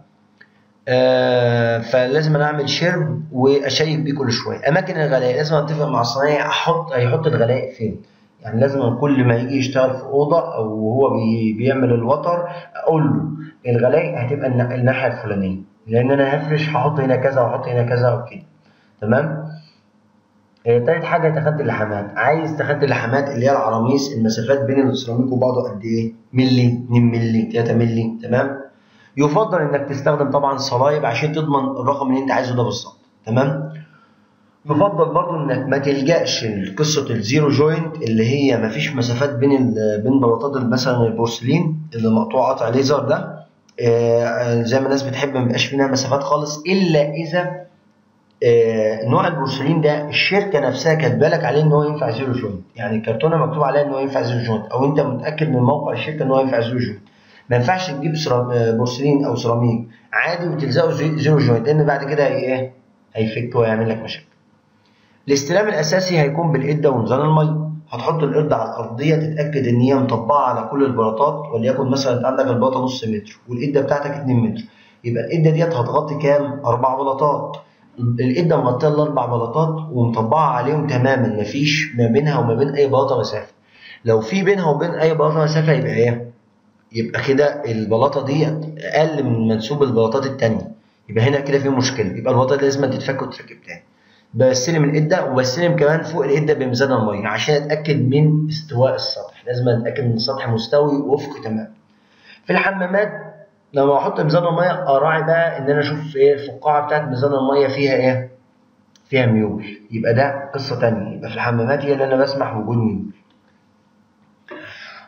آه فلازم انا اعمل شرب واشيك بيه كل شويه اماكن الغلاء لازم اتفق مع الصنايعي احط هيحط الغلاء فين يعني لازم كل ما يجي يشتغل في اوضه او هو بي بيعمل الوتر اقول له الغلاء هتبقى النا- الناحيه الفلانيه لان انا هفرش هحط هنا كذا واحط هنا كذا وكده تمام آه، تالت حاجه تخدي اللحامات عايز تخدي اللحامات اللي هي العراميس المسافات بين السيراميك وبعضه قد ايه ملي 2 ملي 3 ملي تمام يفضل انك تستخدم طبعا صلايب عشان تضمن الرقم اللي انت عايزه ده بالظبط تمام يفضل برضو انك ما تلجاش لقصه الزيرو جوينت اللي هي ما فيش مسافات بين ال- بين بلاطات مثلا البورسلين اللي مقطوع قطع ليزر ده آه، زي ما الناس بتحب ما يبقاش فيها مسافات خالص الا اذا آه، نوع البورسلين ده الشركه نفسها كاتبه لك عليه ان هو ينفع زيرو جوينت يعني الكرتونه مكتوب عليها ان هو ينفع زيرو جوينت او انت متاكد من موقع الشركه ان هو ينفع زيرو جوينت ما ينفعش تجيب سرا- آه، بورسلين او سيراميك عادي وتلزقه زي- زيرو جوينت لان بعد كده هي ايه هيفك ويعمل لك مشاكل الاستلام الاساسي هيكون بالقده وميزان الميه هتحط القرد على الارضيه تتاكد ان هي مطبقه على كل البلاطات وليكن مثلا انت عندك البلاطه نص متر والقده بتاعتك 2 متر يبقى القده ديت هتغطي كام؟ اربع بلاطات القده مغطيه الاربع بلاطات ومطبقه عليهم تماما مفيش ما بينها وما بين اي بلاطه مسافه لو في بينها وبين اي بلاطه مسافه يبقى ايه؟ يبقى كده البلاطه دي اقل من منسوب البلاطات التانية يبقى هنا كده في مشكله يبقى البلاطه دي لازم تتفك وتتركب تاني بستلم القده وبستلم كمان فوق القده بميزان الميه عشان اتاكد من استواء السطح لازم اتاكد ان السطح مستوي وافقي تمام في الحمامات لما احط ميزان الميه اراعي بقى ان انا اشوف ايه الفقاعه بتاعت ميزان الميه فيها ايه فيها ميول يبقى ده قصه تانية يبقى في الحمامات هي اللي انا بسمح بوجود ميول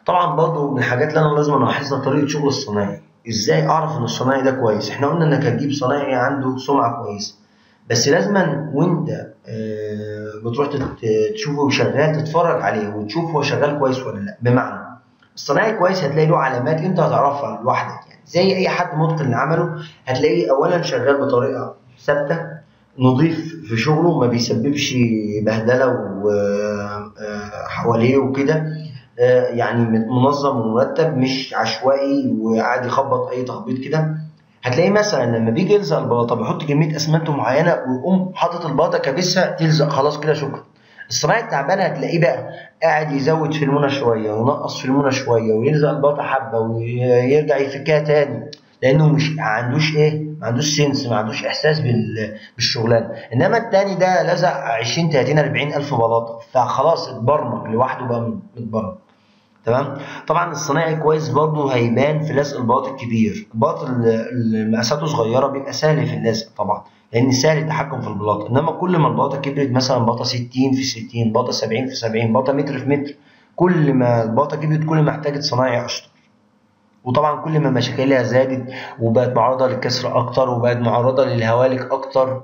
طبعا برضو من الحاجات اللي انا لازم الاحظها طريقه شغل الصنايعي ازاي اعرف ان الصنايعي ده كويس احنا قلنا انك هتجيب صنايعي عنده سمعه كويسه بس لازما وانت آه، بتروح تت- تشوفه شغال تتفرج عليه وتشوف هو شغال كويس ولا لا بمعنى الصنايعي كويس هتلاقي له علامات انت هتعرفها لوحدك يعني زي اي حد متقن لعمله هتلاقيه اولا شغال بطريقه ثابته نظيف في شغله ما بيسببش بهدله وحواليه وكده آه، يعني منظم ومرتب مش عشوائي وقاعد يخبط اي تخبيط كده هتلاقيه مثلا لما بيجي يلزق البلاطه بيحط كميه اسمنت معينه ويقوم حاطط البلاطه كابسها تلزق خلاص كده شكرا الصناعي التعبان هتلاقيه بقى قاعد يزود في المونه شويه وينقص في المونه شويه ويلزق البلاطه حبه ويرجع يفكها تاني لانه مش ما عندوش ايه ما عندوش سنس ما عندوش احساس بال- بالشغلانه انما التاني ده لزق 20 30 40 الف بلاطه فخلاص اتبرمج لوحده بقى متبرمج تمام طبعا الصنايعي كويس برضه هيبان في لزق البلاط الكبير البلاط اللي اللي مقاساته صغيره بيبقى سهل في اللزق طبعا لان سهل التحكم في البلاط انما كل ما البلاطه كبرت مثلا بلاطه 60 في 60 بلاطه 70 في 70 بلاطه متر في متر كل ما البلاطه كبرت كل ما احتاجت صنايعي اشطر وطبعا كل ما مشاكلها زادت وبقت معرضه للكسر اكتر وبقت معرضه للهوالك اكتر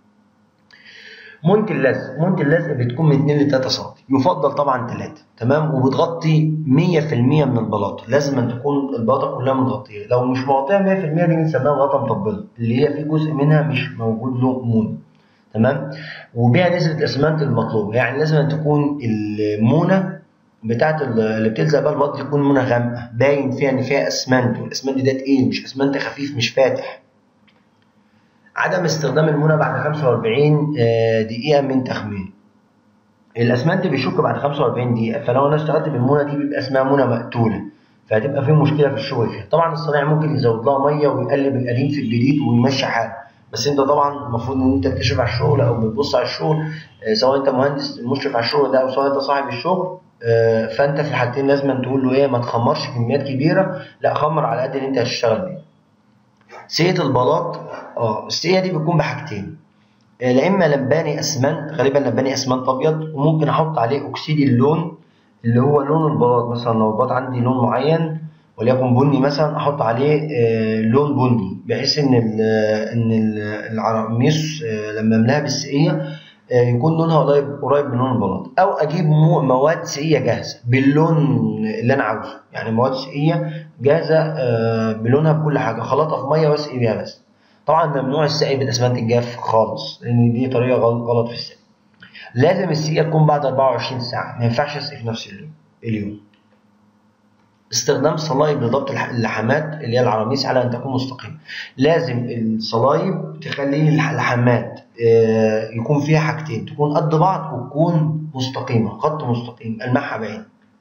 مونت اللزق مونت اللزق بتكون من 2 ل 3 سم يفضل طبعا 3 تمام وبتغطي 100% من البلاطه لازم أن تكون البلاطه كلها متغطيه لو مش مغطيه 100% دي بنسميها غطا مطبله اللي هي في جزء منها مش موجود له مون تمام وبيها نسبه الاسمنت المطلوبه يعني لازم أن تكون المونه بتاعت ال- اللي بتلزق بقى البلاط تكون مونه غامقه باين فيها ان فيها اسمنت والاسمنت ده تقيل مش اسمنت خفيف مش فاتح عدم استخدام المونه بعد 45 آه، دقيقه من تخمين الاسمنت بيشك بعد 45 دقيقه فلو انا اشتغلت بالمونه دي بيبقى اسمها مونه مقتوله فهتبقى في مشكله في الشغل فيها طبعا الصنايعي ممكن يزود لها ميه ويقلب القديم في الجديد ويمشي حاله بس انت طبعا المفروض ان انت بتشرف على الشغل او بتبص على الشغل آه، سواء انت مهندس مشرف على الشغل ده او سواء انت صاحب الشغل آه، فانت في الحالتين لازم تقول له ايه ما تخمرش كميات كبيره لا خمر على قد اللي انت هتشتغل بيه سية البلاط اه السية دي بتكون بحاجتين آه، لا اما لباني اسمنت غالبا لباني اسمنت ابيض وممكن احط عليه اكسيد اللون اللي هو لون البلاط مثلا لو البلاط عندي لون معين وليكن بني مثلا احط عليه آه، لون بني بحيث ان ال ان ال- العراقميس آه، لما املاها بالسقيه آه، يكون لونها قريب قريب من لون البلاط او اجيب مو- مواد سقيه جاهزه باللون اللي انا عاوزه يعني مواد سقيه جاهزه آه، بلونها بكل حاجه خلطها في ميه واسقي بيها بس طبعا ممنوع السقي بالاسمنت الجاف خالص لان دي طريقه غلط غلط في السقي لازم السقيه تكون بعد 24 ساعه ما ينفعش اسقي في نفس اليوم اليوم استخدام صلايب لضبط الح- اللحمات اللي هي العراميس على ان تكون مستقيمه لازم الصلايب تخلي الح- اللحمات آه، يكون فيها حاجتين تكون قد بعض وتكون مستقيمه خط مستقيم المعها باين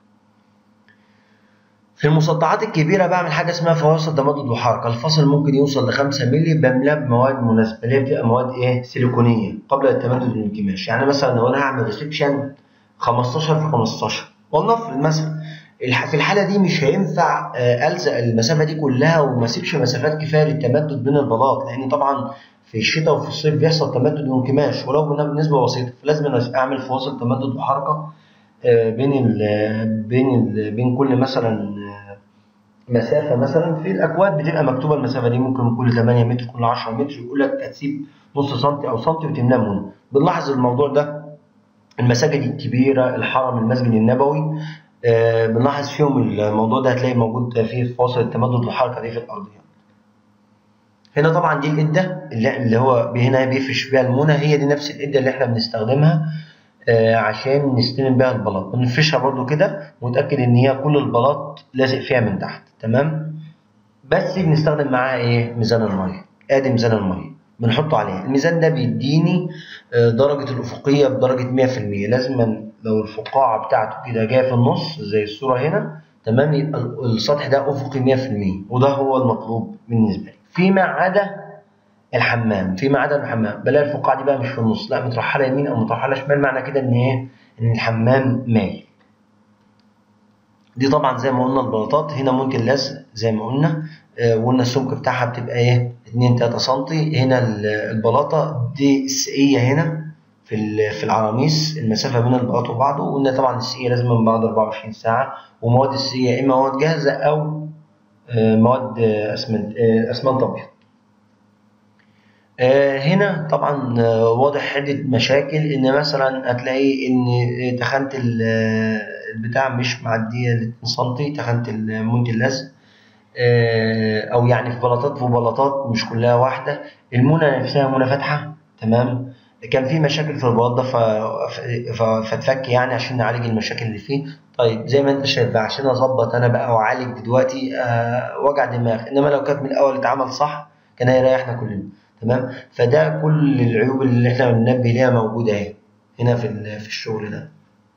في المسطحات الكبيرة بعمل حاجة اسمها فواصل تمدد وحركة، الفاصل ممكن يوصل ل 5 مللي بملاه بمواد مناسبة اللي هي بتبقى مواد ايه؟ سيليكونية قبل التمدد والانكماش، يعني مثلا لو أنا هعمل ريسبشن 15 في 15 ولنفرض مثلا الح- في الحالة دي مش هينفع آه، ألزق المسافة دي كلها وما اسيبش مسافات كفاية للتمدد بين البلاط لأن طبعا في الشتاء وفي الصيف بيحصل تمدد وانكماش ولو بن- بنسبة بسيطة فلازم أنا أعمل فواصل تمدد وحركة آه، بين ال بين ال بين كل مثلا آه، مسافه مثلا في الاكواد بتبقى مكتوبه المسافه دي ممكن كل 8 متر كل 10 متر يقول لك هتسيب نص سنتي او سنتي وتملاه منه بنلاحظ الموضوع ده المساجد الكبيره الحرم المسجد النبوي آه، بنلاحظ فيهم الموضوع ده هتلاقي موجود فيه فاصل التمدد والحركه دي في الارضيه هنا طبعا دي الإدة اللي اللي هو هنا بيفرش بيها المونة هي دي نفس الإدة اللي احنا بنستخدمها آه، عشان نستلم بيها البلاط بنفرشها برضو كده ونتأكد إن هي كل البلاط لازق فيها من تحت تمام بس بنستخدم معاها إيه ميزان المية آدي ميزان المية بنحطه عليها الميزان ده بيديني آه، درجة الأفقية بدرجة 100% لازم لو الفقاعة بتاعته كده جاية في النص زي الصورة هنا تمام يبقى السطح ده أفقي 100% وده هو المطلوب بالنسبة لي فيما عدا الحمام فيما عدا الحمام بلاقي الفقاعة دي بقى مش في النص لا مترحلة يمين أو مترحلة شمال معنى كده إن إيه إن الحمام مايل دي طبعا زي ما قلنا البلاطات هنا ممكن لزق زي ما قلنا آه، وقلنا السمك بتاعها بتبقى ايه 2 3 سم هنا ال- البلاطه دي السقيه هنا في ال- في العراميس المسافه بين البلاط وبعضه وقلنا طبعا السقيه لازم من بعد 24 ساعه ومواد السقيه يا اما مواد جاهزه او آه، مواد آه، اسمنت آه، اسمنت ابيض آه، هنا طبعا آه، واضح عدة مشاكل ان مثلا هتلاقي ان تخانة ال- آه، البتاع مش معدية ال 2 سم تخانة المنت اللزق آه، او يعني في بلاطات وبلاطات مش كلها واحدة المونة نفسها مونة فاتحة تمام كان في مشاكل في البلاط ده ف- ف- ف- فاتفك يعني عشان نعالج المشاكل اللي فيه طيب زي ما انت شايف بقى عشان اظبط انا بقى واعالج دلوقتي آه، وجع دماغ انما لو كانت من الاول اتعمل صح كان هيريحنا كلنا تمام فده كل العيوب اللي احنا بننبه ليها موجوده اهي هنا في ال- في الشغل ده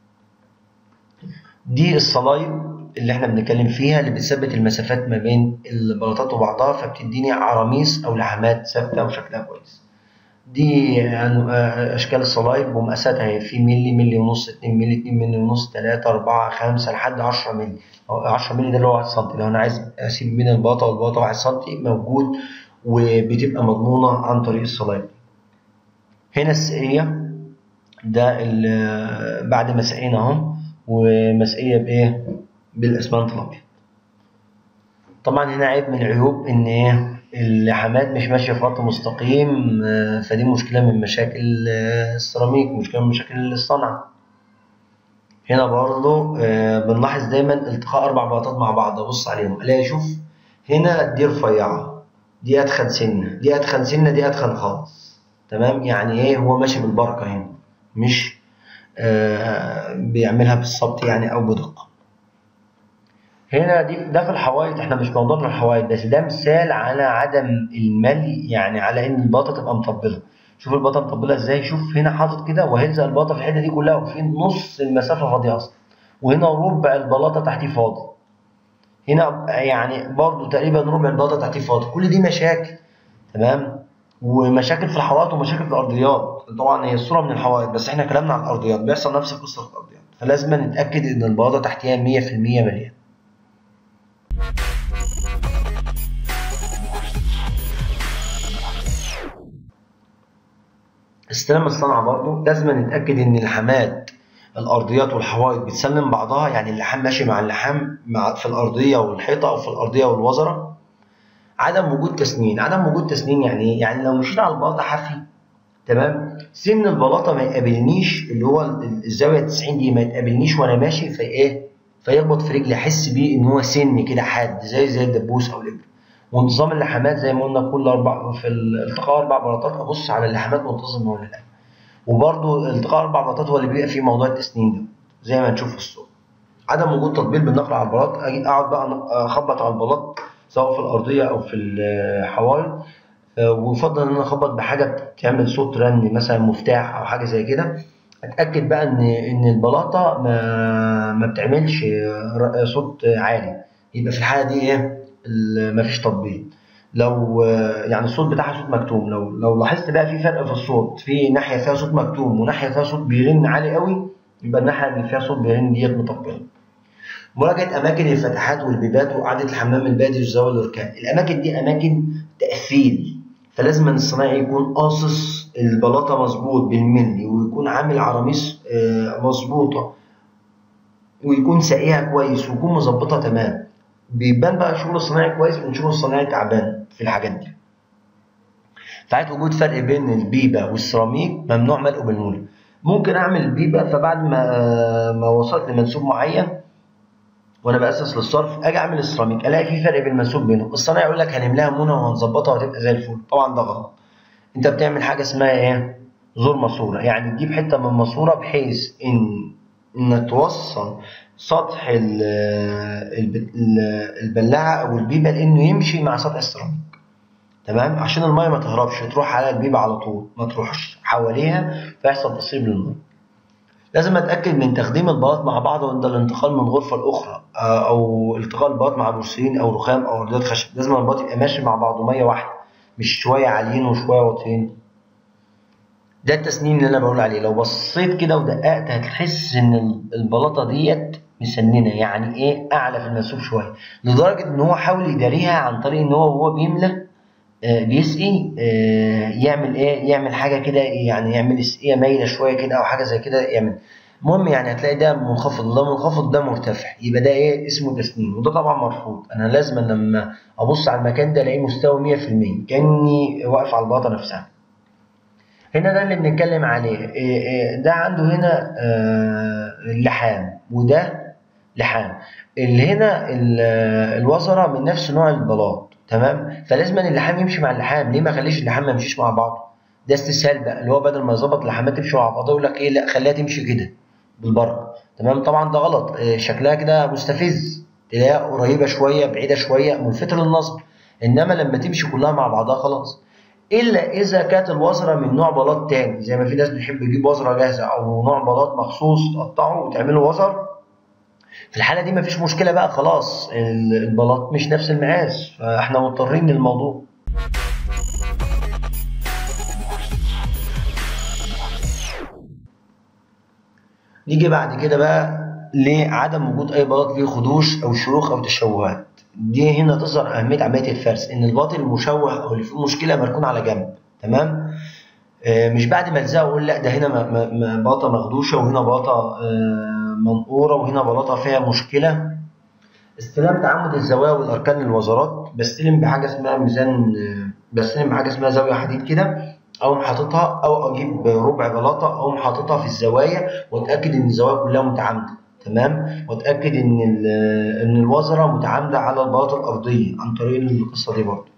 دي الصلايب اللي احنا بنتكلم فيها اللي بتثبت المسافات ما بين البلاطات وبعضها فبتديني عراميس او لحمات ثابته وشكلها كويس دي يعني آه، اشكال الصلايب ومقاساتها هي في ملي ملي ونص 2 ملي 2 ملي ونص 3 4 5 لحد 10 ملي أو 10 ملي ده اللي هو 1 سم لو انا عايز اسيب بين البلاطه والبلاطه 1 سم موجود وبتبقى مضمونه عن طريق الصلايب هنا السقيه ده ال- بعد ما سقينا اهو ومسقيه بايه بالاسمنت الابيض طبعا هنا عيب من العيوب ان ايه اللحامات مش ماشيه في خط مستقيم آه، فدي مشكله من مشاكل آه، السيراميك مشكله من مشاكل الصنعه هنا برضو آه، بنلاحظ دايما التقاء اربع بلاطات مع بعض ابص عليهم الاقي شوف هنا دي رفيعه دي اتخن سنه دي اتخن سنه دي اتخن خالص تمام يعني ايه هو ماشي بالبركه هنا مش آه بيعملها بالظبط يعني او بدقه هنا دي ده في الحوايط احنا مش موضوعنا الحوايط بس ده مثال على عدم الملي يعني على ان الباطه تبقى مطبله شوف الباطه مطبله ازاي شوف هنا حاطط كده وهيلزق الباطه في الحته دي كلها وفي نص المسافه فاضيه اصلا وهنا ربع البلاطه تحتيه فاضي هنا يعني برضو تقريبا ربع البلاطه تحتيه فاضي كل دي مشاكل تمام ومشاكل في الحوائط ومشاكل في الارضيات طبعا هي الصوره من الحوائط بس احنا كلامنا عن الارضيات بيحصل نفس القصه في الارضيات فلازم نتاكد ان البلاطه تحتيها 100% مليان استلام الصنعة برضو لازم نتأكد إن اللحامات الأرضيات والحوائط بتسلم بعضها يعني اللحام ماشي مع اللحام مع في الأرضية والحيطة أو في الأرضية والوزرة عدم وجود تسنين عدم وجود تسنين يعني إيه؟ يعني لو مشيت على البلاطة حافي تمام سن البلاطة ما يقابلنيش اللي هو ال- الزاوية 90 دي ما يتقابلنيش وأنا ماشي في إيه فيخبط في رجلي أحس بيه إن هو سن كده حاد زي زي الدبوس أو الإبرة وانتظام اللحامات زي ما قلنا كل اربع في التقاء اربع بلاطات ابص على اللحامات منتظمه ولا لا وبرده التقاء اربع بلاطات هو اللي بيبقى فيه موضوع التسنين ده زي ما هنشوف في الصوره عدم وجود تطبيل بالنقل على البلاط اجي اقعد بقى اخبط على البلاط سواء في الارضيه او في الحوائط آه، ويفضل ان انا اخبط بحاجه بتعمل صوت رن مثلا مفتاح او حاجه زي كده اتاكد بقى ان ان البلاطه ما ما بتعملش ر- صوت عالي يبقى في الحاله دي ايه ال- مفيش تطبيق لو آه، يعني الصوت بتاعها صوت مكتوم لو لو لاحظت بقى في فرق في الصوت في ناحيه فيها صوت مكتوم وناحيه فيها صوت بيرن عالي قوي يبقى الناحيه اللي فيها صوت بيرن ديت مطبله مراجعه اماكن الفتحات والبيبات وقعده الحمام البادي وزاويه الاركان الاماكن دي اماكن تقفيل فلازم الصنايعي يكون قاصص البلاطه مظبوط بالملي ويكون عامل عراميس آه، مظبوطه ويكون ساقيها كويس ويكون مظبطها تمام بيبان بقى شغل الصنايعي كويس من شغل الصنايعي تعبان في الحاجات دي ساعات وجود فرق بين البيبه والسيراميك ممنوع ملئه بالمولد ممكن اعمل البيبه فبعد ما ما وصلت لمنسوب معين وانا باسس للصرف اجي اعمل السيراميك الاقي في فرق بين المنسوب بينهم الصنايعي يقول لك هنملاها مونه وهنظبطها وهتبقى زي الفل طبعا ده غلط انت بتعمل حاجه اسمها ايه زور ماسوره يعني تجيب حته من ماسوره بحيث ان انك توصل سطح ال- الب- ال- البلاعه او البيبه لانه يمشي مع سطح السيراميك تمام عشان الميه ما تهربش تروح على البيبه على طول ما تروحش حواليها فيحصل تسريب للميه لازم اتاكد من تخديم البلاط مع بعض عند الانتقال من غرفه لاخرى آه، او التقاء البلاط مع بورسلين او رخام او ارضيات خشب لازم البلاط يبقى ماشي مع بعضه ميه واحده مش شويه عاليين وشويه واطيين ده التسنين اللي انا بقول عليه لو بصيت كده ودققت هتحس ان ال- البلاطه ديت مسننه يعني ايه اعلى في المنسوب شويه لدرجه ان هو حاول يداريها عن طريق ان هو وهو بيملى آه، بيسقي آه، يعمل ايه يعمل حاجه كده يعني يعمل سقيه مايله شويه كده او حاجه زي كده يعمل المهم يعني هتلاقي ده منخفض ده منخفض ده مرتفع يبقى ده ايه اسمه تسنين وده طبعا مرفوض انا لازم لما ابص على المكان ده الاقيه مستوي 100% كاني واقف على البلاطه نفسها هنا ده اللي بنتكلم عليه إيه إيه ده عنده هنا آه، اللحام وده لحام اللي هنا ال- الوزره من نفس نوع البلاط تمام فلازم اللحام يمشي مع اللحام ليه ما اخليش اللحام ما يمشيش مع بعض ده استسهال بقى اللي هو بدل ما يظبط اللحامات تمشي مع بعضها يقول لك ايه لا خليها تمشي كده بالبركه تمام طبعا ده غلط آه، شكلها كده مستفز تلاقيها قريبه شويه بعيده شويه ملفته للنظر انما لما تمشي كلها مع بعضها خلاص الا اذا كانت الوزره من نوع بلاط تاني زي ما في ناس بتحب تجيب وزره جاهزه او نوع بلاط مخصوص تقطعه وتعمله وزر في الحاله دي مفيش مشكله بقى خلاص ال- البلاط مش نفس المقاس فاحنا مضطرين للموضوع نيجي بعد كده بقى لعدم وجود اي بلاط فيه خدوش او شروخ او تشوهات دي هنا تظهر اهميه عمليه الفرز ان البلاط المشوه او اللي فيه مشكله مركون على جنب تمام آه، مش بعد ما الزقه اقول لا ده هنا م- م- م- بلاطه مخدوشه وهنا بلاطه آه، منقوره وهنا بلاطه فيها مشكله استلام تعمد الزوايا والاركان للوزارات بستلم بحاجه اسمها ميزان آه، بستلم بحاجه اسمها زاويه حديد كده اقوم حاططها او اجيب ربع بلاطه اقوم حاططها في الزوايا واتاكد ان الزوايا كلها متعامده تمام واتاكد ان ال- ان الوزره متعامده على البلاطه الارضيه عن طريق القصه دي برضه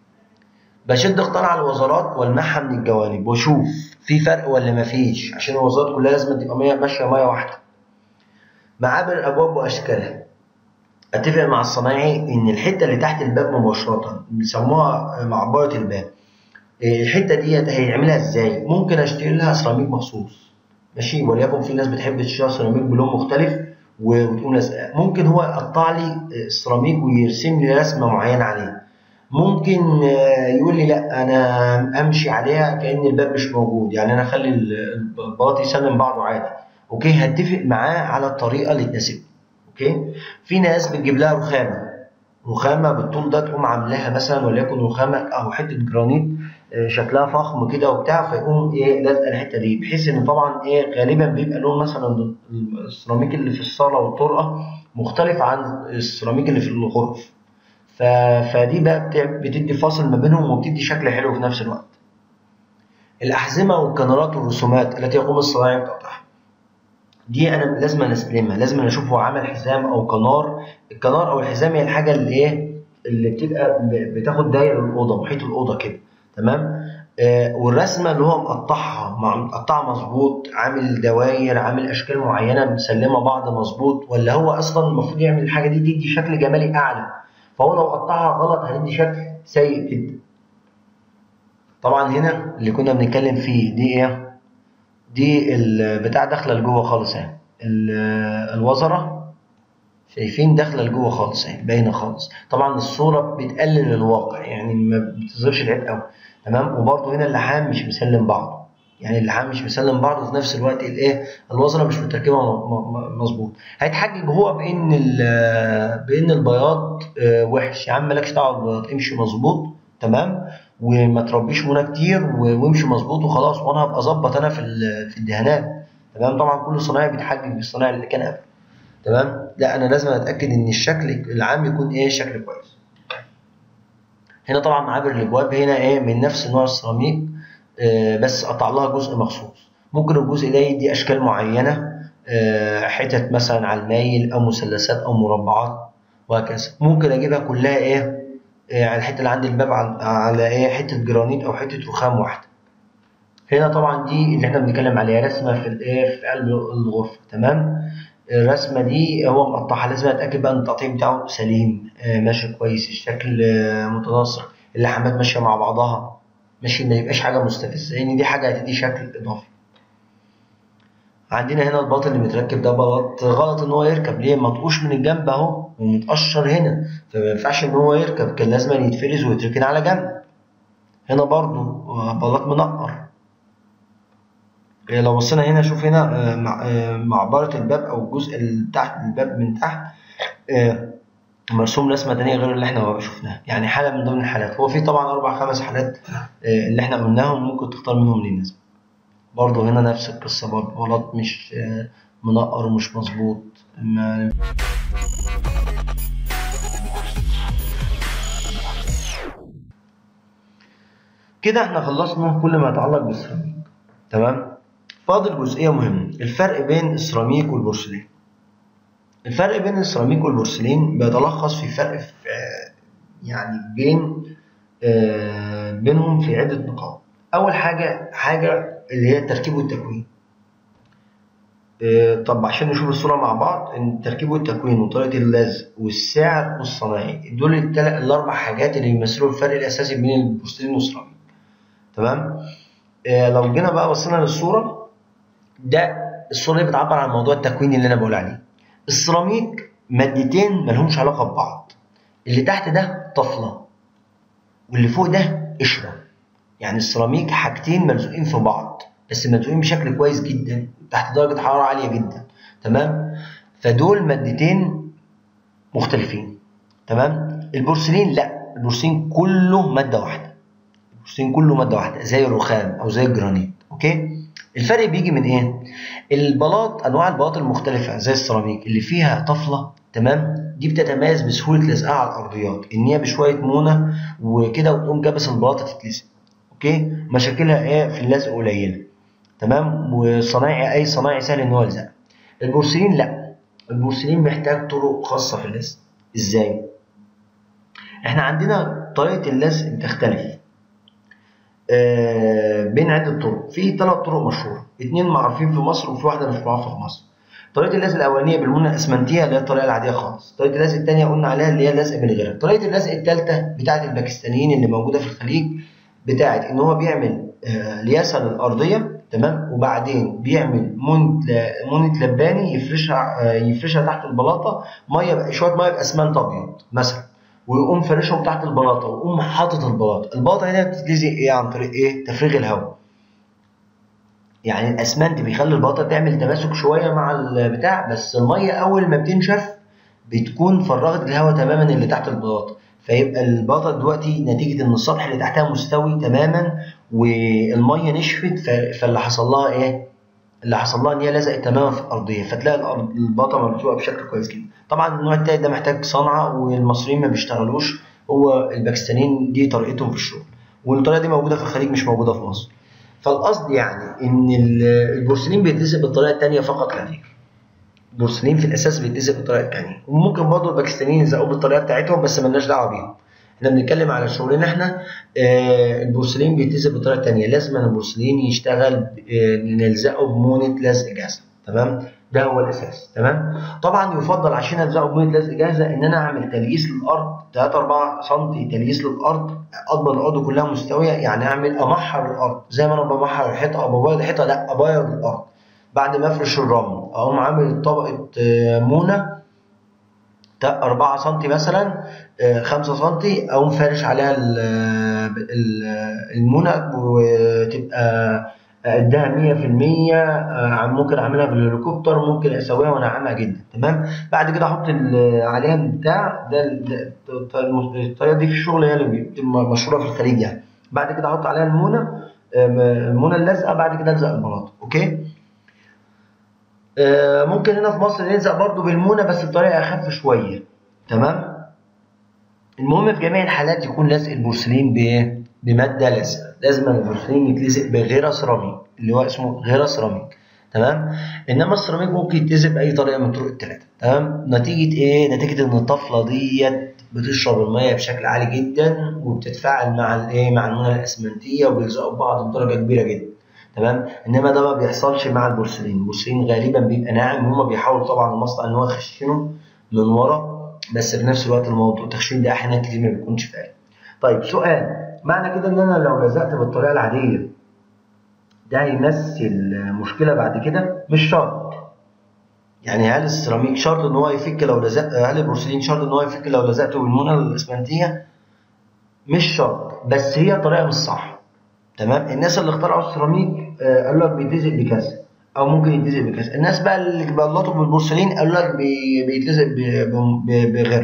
بشد قطار على الوزارات والمعها من الجوانب واشوف في فرق ولا مفيش عشان الوزارات كلها لازم تبقى مية- ماشيه ميه واحده معابر الابواب واشكالها اتفق مع الصنايعي ان الحته اللي تحت الباب مباشره بيسموها معبره الباب إيه الحته ديت هيعملها ازاي ممكن اشتري لها سيراميك مخصوص ماشي وليكن في ناس بتحب تشتري سيراميك بلون مختلف و- وتقوم لازقاه ممكن هو يقطع لي السيراميك ويرسم لي رسمه معينه عليه ممكن آه، يقول لي لا انا امشي عليها كان الباب مش موجود يعني انا اخلي ال- البلاط يسلم بعضه عادي اوكي هتفق معاه على الطريقه اللي تناسبني اوكي في ناس بتجيب لها رخامه رخامه بالطول ده تقوم عاملاها مثلا وليكن رخامه او حته جرانيت آه، شكلها فخم كده وبتاع فيقوم ايه لازقه الحته دي بحيث ان طبعا ايه غالبا بيبقى لون مثلا السيراميك اللي في الصاله والطرقه مختلف عن السيراميك اللي في الغرف ف... فدي بقى بتع- بتدي فاصل ما بينهم وبتدي شكل حلو في نفس الوقت الأحزمة والكاميرات والرسومات التي يقوم الصنايعي بتقطيعها دي أنا لازم أنا أستلمها لازم أنا أشوف هو عمل حزام أو كنار الكنار أو الحزام هي الحاجة اللي إيه اللي بتبقى ب- بتاخد داير الأوضة محيط الأوضة كده تمام آه والرسمة اللي هو مقطعها مع- مقطعها مظبوط عامل دواير عامل أشكال معينة مسلمة بعض مظبوط ولا هو أصلا المفروض يعمل الحاجة دي تدي شكل جمالي أعلى فهو لو قطعها غلط هيدي شكل سيء جدا طبعا هنا اللي كنا بنتكلم فيه دي ايه دي البتاع داخله لجوه خالص اهي ال- الوزره شايفين داخله لجوه خالص اهي باينه خالص طبعا الصوره بتقلل الواقع يعني ما بتظهرش العيب قوي تمام وبرده هنا اللحام مش مسلم بعضه يعني اللحام مش مسلم بعضه وفي نفس الوقت الايه الوزره مش متركبه م- م- مظبوط هيتحجج هو بان ال- بان البياض آه، وحش يا عم مالكش دعوه بالبياض امشي مظبوط تمام وما تربيش منى كتير و- وامشي مظبوط وخلاص وانا هبقى اظبط انا في ال- في الدهانات تمام طبعا كل صنايعي بيتحجج بالصنايعي اللي كان قبل تمام لا انا لازم اتاكد ان الشكل العام يكون ايه شكل كويس هنا طبعا معابر الابواب هنا ايه من نفس نوع السيراميك آه، بس قطع لها جزء مخصوص ممكن الجزء ده يدي اشكال معينه آه، حتت مثلا على المايل او مثلثات او مربعات وهكذا ممكن اجيبها كلها ايه آه، على الحته اللي عند الباب على, على ايه حته جرانيت او حته رخام واحده هنا طبعا دي اللي احنا بنتكلم عليها رسمه في الايه في قلب الغرفه تمام الرسمه دي هو مقطعها لازم اتاكد بقى ان التقطيع بتاعه سليم آه، ماشي كويس الشكل آه، متناسق اللحامات ماشيه مع بعضها ماشي ما يبقاش حاجه مستفزه لان دي حاجه هتدي شكل اضافي عندنا هنا البلاط اللي متركب ده بلاط غلط ان هو يركب ليه مطقوش من الجنب اهو ومتقشر هنا فما ينفعش ان هو يركب كان لازم يتفرز ويتركن على جنب هنا برضو آه، بلاط منقر إيه لو بصينا هنا شوف هنا آه، مع- آه، معبرة الباب أو الجزء اللي تحت الباب من تحت آه، مرسوم رسمه تانية غير اللي احنا شفناها يعني حاله من ضمن الحالات هو في طبعا اربع خمس حالات آه، اللي احنا قلناهم ممكن تختار منهم اللي يناسبك برضه هنا نفس القصه برضه غلط مش آه، منقر ومش مظبوط ما- كده احنا خلصنا كل ما يتعلق بالسيراميك تمام فاضل جزئيه مهمه الفرق بين السيراميك والبورسلين الفرق بين السيراميك والبورسلين بيتلخص في فرق في آه، يعني بين آه، بينهم في عده نقاط اول حاجه حاجه اللي هي التركيب والتكوين آه، طب عشان نشوف الصوره مع بعض ان التركيب والتكوين وطريقه اللزق والسعر والصناعي دول التل- الاربع حاجات اللي بيمثلوا الفرق الاساسي بين البورسلين والسيراميك تمام آه، لو جينا بقى بصينا للصوره ده الصوره دي بتعبر عن موضوع التكوين اللي انا بقول عليه السيراميك مادتين ملهمش علاقه ببعض اللي تحت ده طفله واللي فوق ده قشره يعني السيراميك حاجتين ملزوقين في بعض بس ملزوقين بشكل كويس جدا تحت درجه حراره عاليه جدا تمام فدول مادتين مختلفين تمام البورسلين لا البورسلين كله ماده واحده البورسلين كله ماده واحده زي الرخام او زي الجرانيت اوكي الفرق بيجي من ايه البلاط انواع البلاط المختلفه زي السيراميك اللي فيها طفله تمام دي بتتميز بسهوله لزقها على الارضيات ان هي بشويه مونه وكده وتقوم جابس البلاطه تتلزق اوكي مشاكلها ايه في اللزق قليله تمام وصنايعي اي صنايعي سهل ان هو يلزقها البورسلين لا البورسلين محتاج طرق خاصه في اللزق ازاي احنا عندنا طريقه اللزق بتختلف آه، بين عدة طرق في ثلاث طرق مشهورة اتنين معروفين في مصر وفي واحدة مش معروفة في مصر طريقة اللزق الأولانية بالمونة الأسمنتية اللي هي الطريقة العادية خالص طريقة اللزق الثانية قلنا عليها اللي هي اللزق بالغيرة طريقة اللزق الثالثة بتاعة الباكستانيين اللي موجودة في الخليج بتاعة إن هو بيعمل آه، لياسة للأرضية تمام وبعدين بيعمل مونة ل- مونة لباني يفرشها آه، يفرشها تحت البلاطة مية شوية مية بأسمنت أبيض مثلا ويقوم فرشهم تحت البلاطه ويقوم حاطط البلاطه البلاطه هنا بتتلزق ايه عن طريق ايه تفريغ الهواء يعني الاسمنت بيخلي البلاطه تعمل تماسك شويه مع البتاع بس الميه اول ما بتنشف بتكون فرغت الهواء تماما اللي تحت البلاطه فيبقى البلاطه دلوقتي نتيجه ان السطح اللي تحتها مستوي تماما والميه نشفت ف- فاللي حصل لها ايه اللي حصل لها ان هي لزقت تماما في الارضيه فتلاقي الارض البلاطه مرزوقه بشكل كويس جدا طبعا النوع التاني ده محتاج صنعه والمصريين ما بيشتغلوش هو الباكستانيين دي طريقتهم في الشغل والطريقه دي موجوده في الخليج مش موجوده في مصر فالقصد يعني ان ال- البورسلين بيتلزق بالطريقه الثانيه فقط لا غير البورسلين في الاساس بيتلزق بالطريقه الثانيه وممكن برضه الباكستانيين يلزقوه بالطريقه بتاعتهم بس مالناش دعوه بيهم احنا بنتكلم على شغلنا احنا آه البورسلين بيتلزق بالطريقه الثانيه لازم البورسلين يشتغل آه نلزقه بمونه لزق جاهزه تمام ده هو الاساس تمام طبعا يفضل عشان الزقه بمونه لزق جاهزه ان انا اعمل تلييس للارض 3 4 سم تلييس للارض اضمن الارض كلها مستويه يعني اعمل امحر الارض زي ما انا بمحر الحيطه او ببيض الحيطه لا ابيض الارض بعد ما افرش الرمل اقوم عامل طبقه آه، مونه 4 سم مثلا 5 سم اقوم فارش عليها ال- ال- المونه وتبقى قدها 100% آه، ممكن اعملها بالهليكوبتر ممكن اسويها وانعمها جدا تمام بعد كده احط ال- عليها البتاع ده ده- الطريقه دي في الشغل هي اللي بتبقى مشهوره في الخليج يعني بعد كده احط عليها المونه آه، المونه اللازقه بعد كده الزق البلاط اوكي آه، ممكن هنا في مصر نلزق برضو بالمونه بس بطريقه اخف شويه تمام المهم في جميع الحالات يكون لزق البورسلين بايه بماده لازقه لازم البورسلين يتلزق بغيره سيراميك اللي هو اسمه غيره سيراميك تمام انما السيراميك ممكن يتلزق باي طريقه من الطرق الثلاثه تمام نتيجه ايه نتيجه ان الطفله ديت بتشرب الميه بشكل عالي جدا وبتتفاعل مع الايه مع المونه الاسمنتيه وبيلزقوا ببعض بدرجه كبيره جدا تمام انما ده ما بيحصلش مع البورسلين البورسلين غالبا بيبقى ناعم هما بيحاولوا طبعا المصنع ان هو يخشنه من ورا بس في نفس الوقت الموضوع التخشين ده احيانا كتير ما بيكونش فعال طيب سؤال معنى كده ان انا لو لزقت بالطريقه العاديه ده هيمثل مشكله بعد كده مش شرط يعني هل السيراميك شرط ان هو يفك لو لزقت هل البورسلين شرط ان هو يفك لو لزقته بالمونه الاسمنتيه مش شرط بس هي طريقه مش صح تمام الناس اللي اخترعوا السيراميك آه، قالوا لك بيتلزق بكذا او ممكن يتلزق بكذا الناس بقى اللي بلطوا بالبورسلين قالوا لك بي- بيتلزق ب- ب- ب- بغير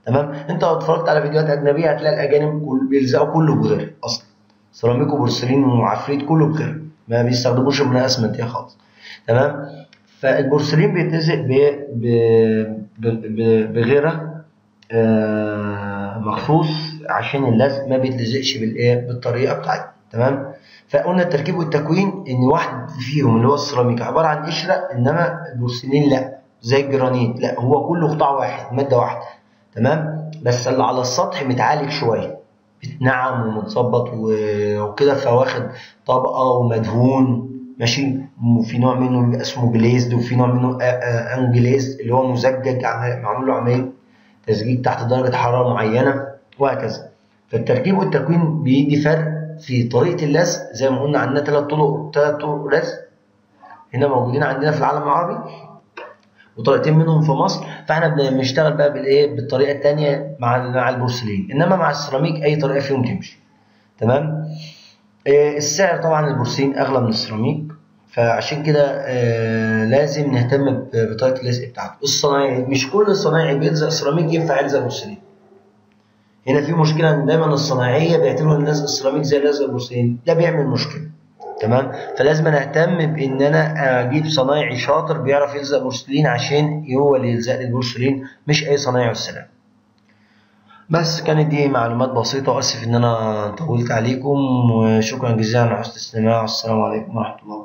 تمام انت لو اتفرجت على فيديوهات اجنبيه هتلاقي الاجانب كل بيلزقوا كله بغير اصلا سيراميك وبورسلين وعفريت كله بغير ما بيستخدموش ابن اسمنت خالص تمام فالبورسلين بيتلزق ب ب ب- بغيره آه، مخصوص عشان اللزق ما بيتلزقش بالايه بالطريقه بتاعتنا تمام فقلنا التركيب والتكوين ان واحد فيهم اللي هو السيراميك عباره عن قشره انما البورسلين لا زي الجرانيت لا هو كله قطاع واحد ماده واحده تمام بس اللي على السطح متعالج شويه متنعم ومتظبط و- وكده فواخد طبقه ومدهون ماشي وفي نوع منه بيبقى اسمه جليزد وفي نوع منه انجليزد اللي هو مزجج عم- معمول له عمليه تزجيج تحت درجه حراره معينه وهكذا فالتركيب والتكوين بيدي فرق في طريقه اللزق زي ما قلنا عندنا ثلاث طرق ثلاث طرق لزق هنا موجودين عندنا في العالم العربي وطريقتين منهم في مصر فاحنا بنشتغل بقى بالايه بالطريقه الثانيه مع مع البورسلين انما مع السيراميك اي طريقه فيهم تمشي تمام آه، السعر طبعا البورسلين اغلى من السيراميك فعشان كده آه، لازم نهتم ب- بطريقه اللزق بتاعته الصنايعي مش كل الصنايعي بيلزق سيراميك ينفع يلزق بورسلين هنا في مشكله ان دايما الصنايعيه بيعتبروا ان لزق السيراميك زي لزق البورسلين ده بيعمل مشكله تمام فلازم أنا اهتم بان انا اجيب صنايعي شاطر بيعرف يلزق بورسلين عشان هو اللي يلزق لي البورسلين مش اي صنايعي والسلام بس كانت دي معلومات بسيطة وأسف إن أنا طولت عليكم وشكرا جزيلا على حسن الاستماع والسلام عليكم ورحمة الله